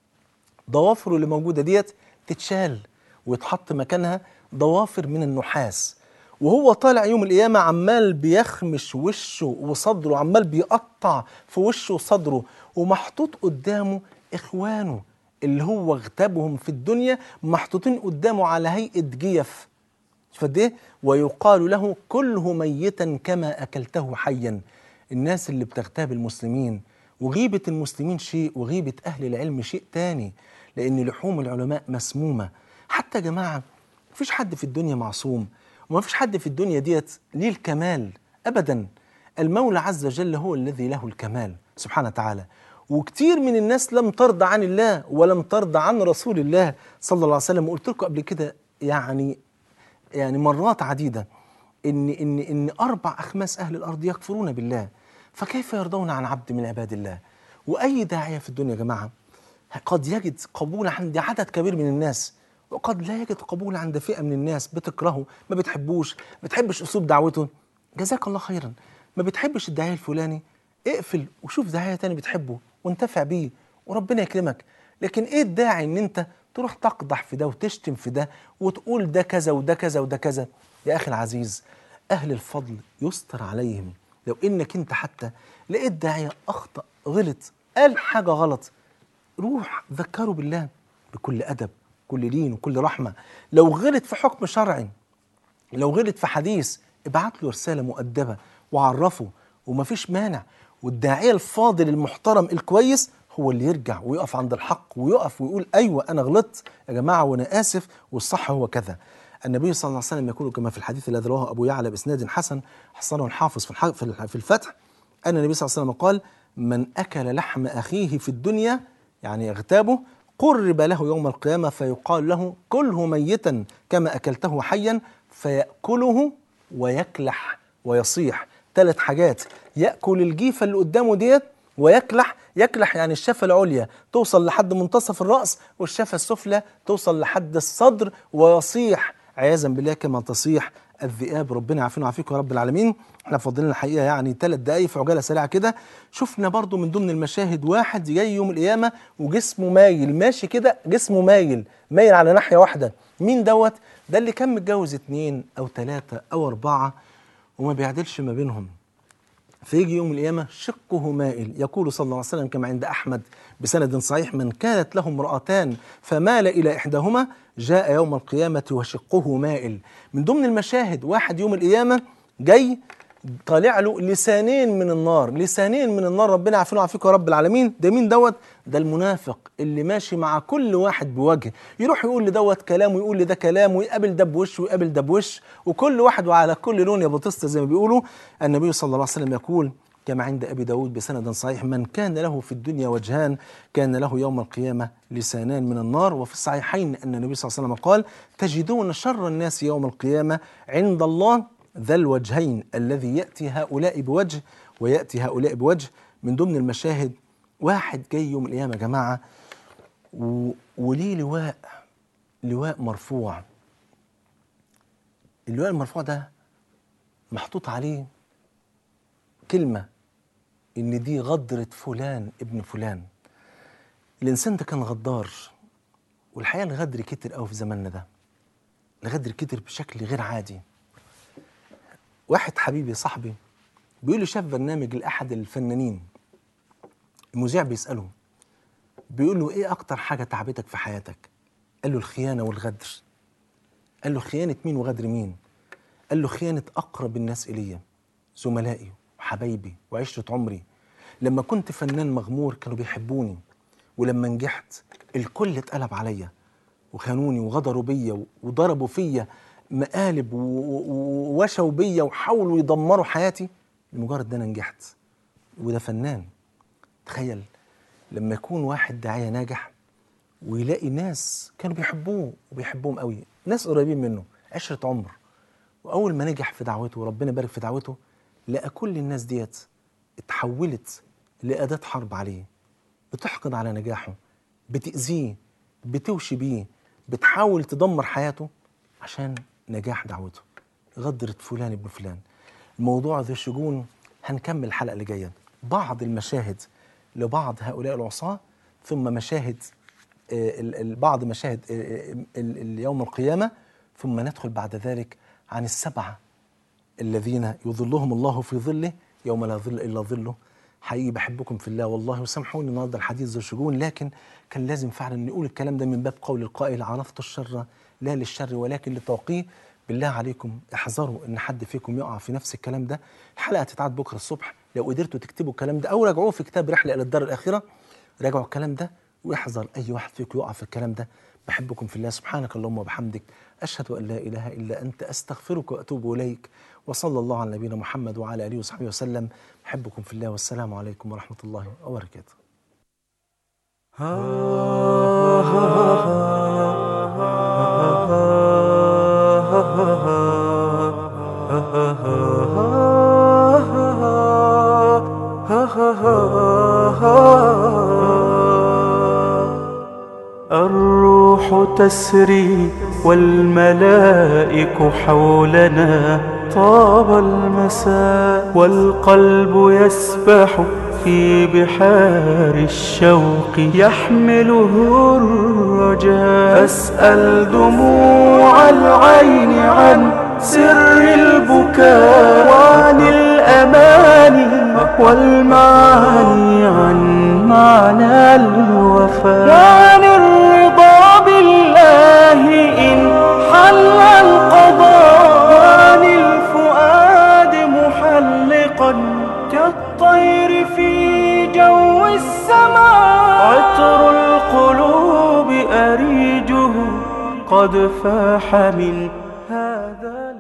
ضوافره اللي موجوده ديت تتشال ويتحط مكانها ضوافر من النحاس وهو طالع يوم القيامة عمال بيخمش وشه وصدره عمال بيقطع في وشه وصدره ومحطوط قدامه إخوانه اللي هو اغتابهم في الدنيا محطوطين قدامه على هيئة جيف فقد ايه ويقال له كله ميتا كما اكلته حيا الناس اللي بتغتاب المسلمين وغيبة المسلمين شيء وغيبة أهل العلم شيء تاني لأن لحوم العلماء مسمومة حتى يا جماعة مفيش حد في الدنيا معصوم ومفيش حد في الدنيا ديت ليه الكمال أبدا المولى عز وجل هو الذي له الكمال سبحانه وتعالى وكتير من الناس لم ترضى عن الله ولم ترضى عن رسول الله صلى الله عليه وسلم وقلت لكم قبل كده يعني يعني مرات عديدة إن إن إن أربع أخماس أهل الأرض يكفرون بالله فكيف يرضون عن عبد من عباد الله وأي داعية في الدنيا يا جماعة قد يجد قبول عند عدد كبير من الناس وقد لا يجد قبول عند فئة من الناس بتكرهه ما بتحبوش ما بتحبش أسلوب دعوته جزاك الله خيرا ما بتحبش الداعية الفلاني اقفل وشوف داعية تاني بتحبه وانتفع بيه وربنا يكرمك لكن ايه الداعي ان انت تروح تقدح في ده وتشتم في ده وتقول ده كذا وده كذا وده كذا يا اخي العزيز اهل الفضل يستر عليهم لو انك انت حتى لقيت داعيه اخطا غلط قال حاجه غلط روح ذكره بالله بكل ادب كل لين وكل رحمه لو غلط في حكم شرعي لو غلط في حديث ابعت له رساله مؤدبه وعرفه ومفيش مانع والداعيه الفاضل المحترم الكويس هو اللي يرجع ويقف عند الحق ويقف ويقول ايوه انا غلطت يا جماعه وانا اسف والصح هو كذا النبي صلى الله عليه وسلم يقول كما في الحديث الذي رواه ابو يعلى باسناد حسن حسنه الحافظ في الح- في الح- في الفتح ان النبي صلى الله عليه وسلم قال من اكل لحم اخيه في الدنيا يعني اغتابه قرب له يوم القيامه فيقال له كله ميتا كما اكلته حيا فياكله ويكلح ويصيح ثلاث حاجات ياكل الجيفه اللي قدامه ديت ويكلح يكلح يعني الشفة العليا توصل لحد منتصف الرأس والشفة السفلى توصل لحد الصدر ويصيح عياذا بالله كما تصيح الذئاب ربنا يعافينا ويعافيكم يا رب العالمين احنا فاضلين الحقيقه يعني ثلاث دقايق في عجاله سريعه كده شفنا برضو من ضمن المشاهد واحد جاي يوم القيامه وجسمه مايل ماشي كده جسمه مايل مايل على ناحيه واحده مين دوت ده اللي كان متجوز اتنين او ثلاثه او اربعه وما بيعدلش ما بينهم فيجي يوم القيامة شقه مائل يقول صلى الله عليه وسلم كما عند أحمد بسند صحيح من كانت له امرأتان فمال إلى إحداهما جاء يوم القيامة وشقه مائل من ضمن المشاهد واحد يوم القيامة جاي طالع له لسانين من النار لسانين من النار ربنا يعافينا ويعافيكم يا رب العالمين ده مين دوت ده المنافق اللي ماشي مع كل واحد بوجه يروح يقول لدوت كلام ويقول لده كلام ويقابل ده بوش ويقابل ده بوش وكل واحد وعلى كل لون يا بطسطة زي ما بيقولوا النبي صلى الله عليه وسلم يقول كما عند أبي داود بسند صحيح من كان له في الدنيا وجهان كان له يوم القيامة لسانان من النار وفي الصحيحين أن النبي صلى الله عليه وسلم قال تجدون شر الناس يوم القيامة عند الله ذا الوجهين الذي يأتي هؤلاء بوجه ويأتي هؤلاء بوجه من ضمن المشاهد واحد جاي يوم القيامة يا جماعة و... وليه لواء لواء مرفوع اللواء المرفوع ده محطوط عليه كلمة إن دي غدرة فلان ابن فلان الإنسان ده كان غدار والحقيقة الغدر كتر قوي في زماننا ده الغدر كتر بشكل غير عادي واحد حبيبي صاحبي بيقول لي شاف برنامج لأحد الفنانين المذيع بيسأله بيقول له إيه أكتر حاجة تعبتك في حياتك؟ قال له الخيانة والغدر قال له خيانة مين وغدر مين؟ قال له خيانة أقرب الناس إليا زملائي وحبايبي وعشرة عمري لما كنت فنان مغمور كانوا بيحبوني ولما نجحت الكل اتقلب عليا وخانوني وغدروا بيا وضربوا فيا مقالب و- و- ووشوا بيا وحاولوا يدمروا حياتي لمجرد ان انا نجحت وده فنان تخيل لما يكون واحد داعيه ناجح ويلاقي ناس كانوا بيحبوه وبيحبوهم قوي ناس قريبين منه عشرة عمر واول ما نجح في دعوته وربنا يبارك في دعوته لقى كل الناس ديت اتحولت لأداة حرب عليه بتحقد على نجاحه بتأذيه بتوشي بيه بتحاول تدمر حياته عشان نجاح دعوته غدرت فلان ابن فلان الموضوع ذو الشجون هنكمل الحلقة اللي جاية بعض المشاهد لبعض هؤلاء العصاة ثم مشاهد آه، ال- ال- بعض مشاهد آه، آه، ال- ال- يوم القيامة ثم ندخل بعد ذلك عن السبعة الذين يظلهم الله في ظله يوم لا ظل الا ظله حقيقي بحبكم في الله والله وسامحوني النهارده الحديث ذو شجون لكن كان لازم فعلا نقول الكلام ده من باب قول القائل عرفت الشر لا للشر ولكن لتوقيه بالله عليكم احذروا ان حد فيكم يقع في نفس الكلام ده الحلقه هتتعاد بكره الصبح لو قدرتوا تكتبوا الكلام ده او راجعوه في كتاب رحله الى الدار الاخره راجعوا الكلام ده واحذر اي واحد فيكم يقع في الكلام ده بحبكم في الله سبحانك اللهم وبحمدك اشهد ان لا اله الا انت استغفرك واتوب اليك وصلى الله على نبينا محمد وعلى اله وصحبه وسلم بحبكم في الله والسلام عليكم ورحمه الله وبركاته الروح تسري والملائك حولنا طاب المساء والقلب يسبح في بحار الشوق يحمله الرجاء أسأل دموع العين عن سر البكاء وعن الأماني والمعاني عن معنى الوفاء وعن الرضا بالله إن حل القضاء وعن الفؤاد محلقا كالطير في جو السماء عطر القلوب أريجه قد فاح من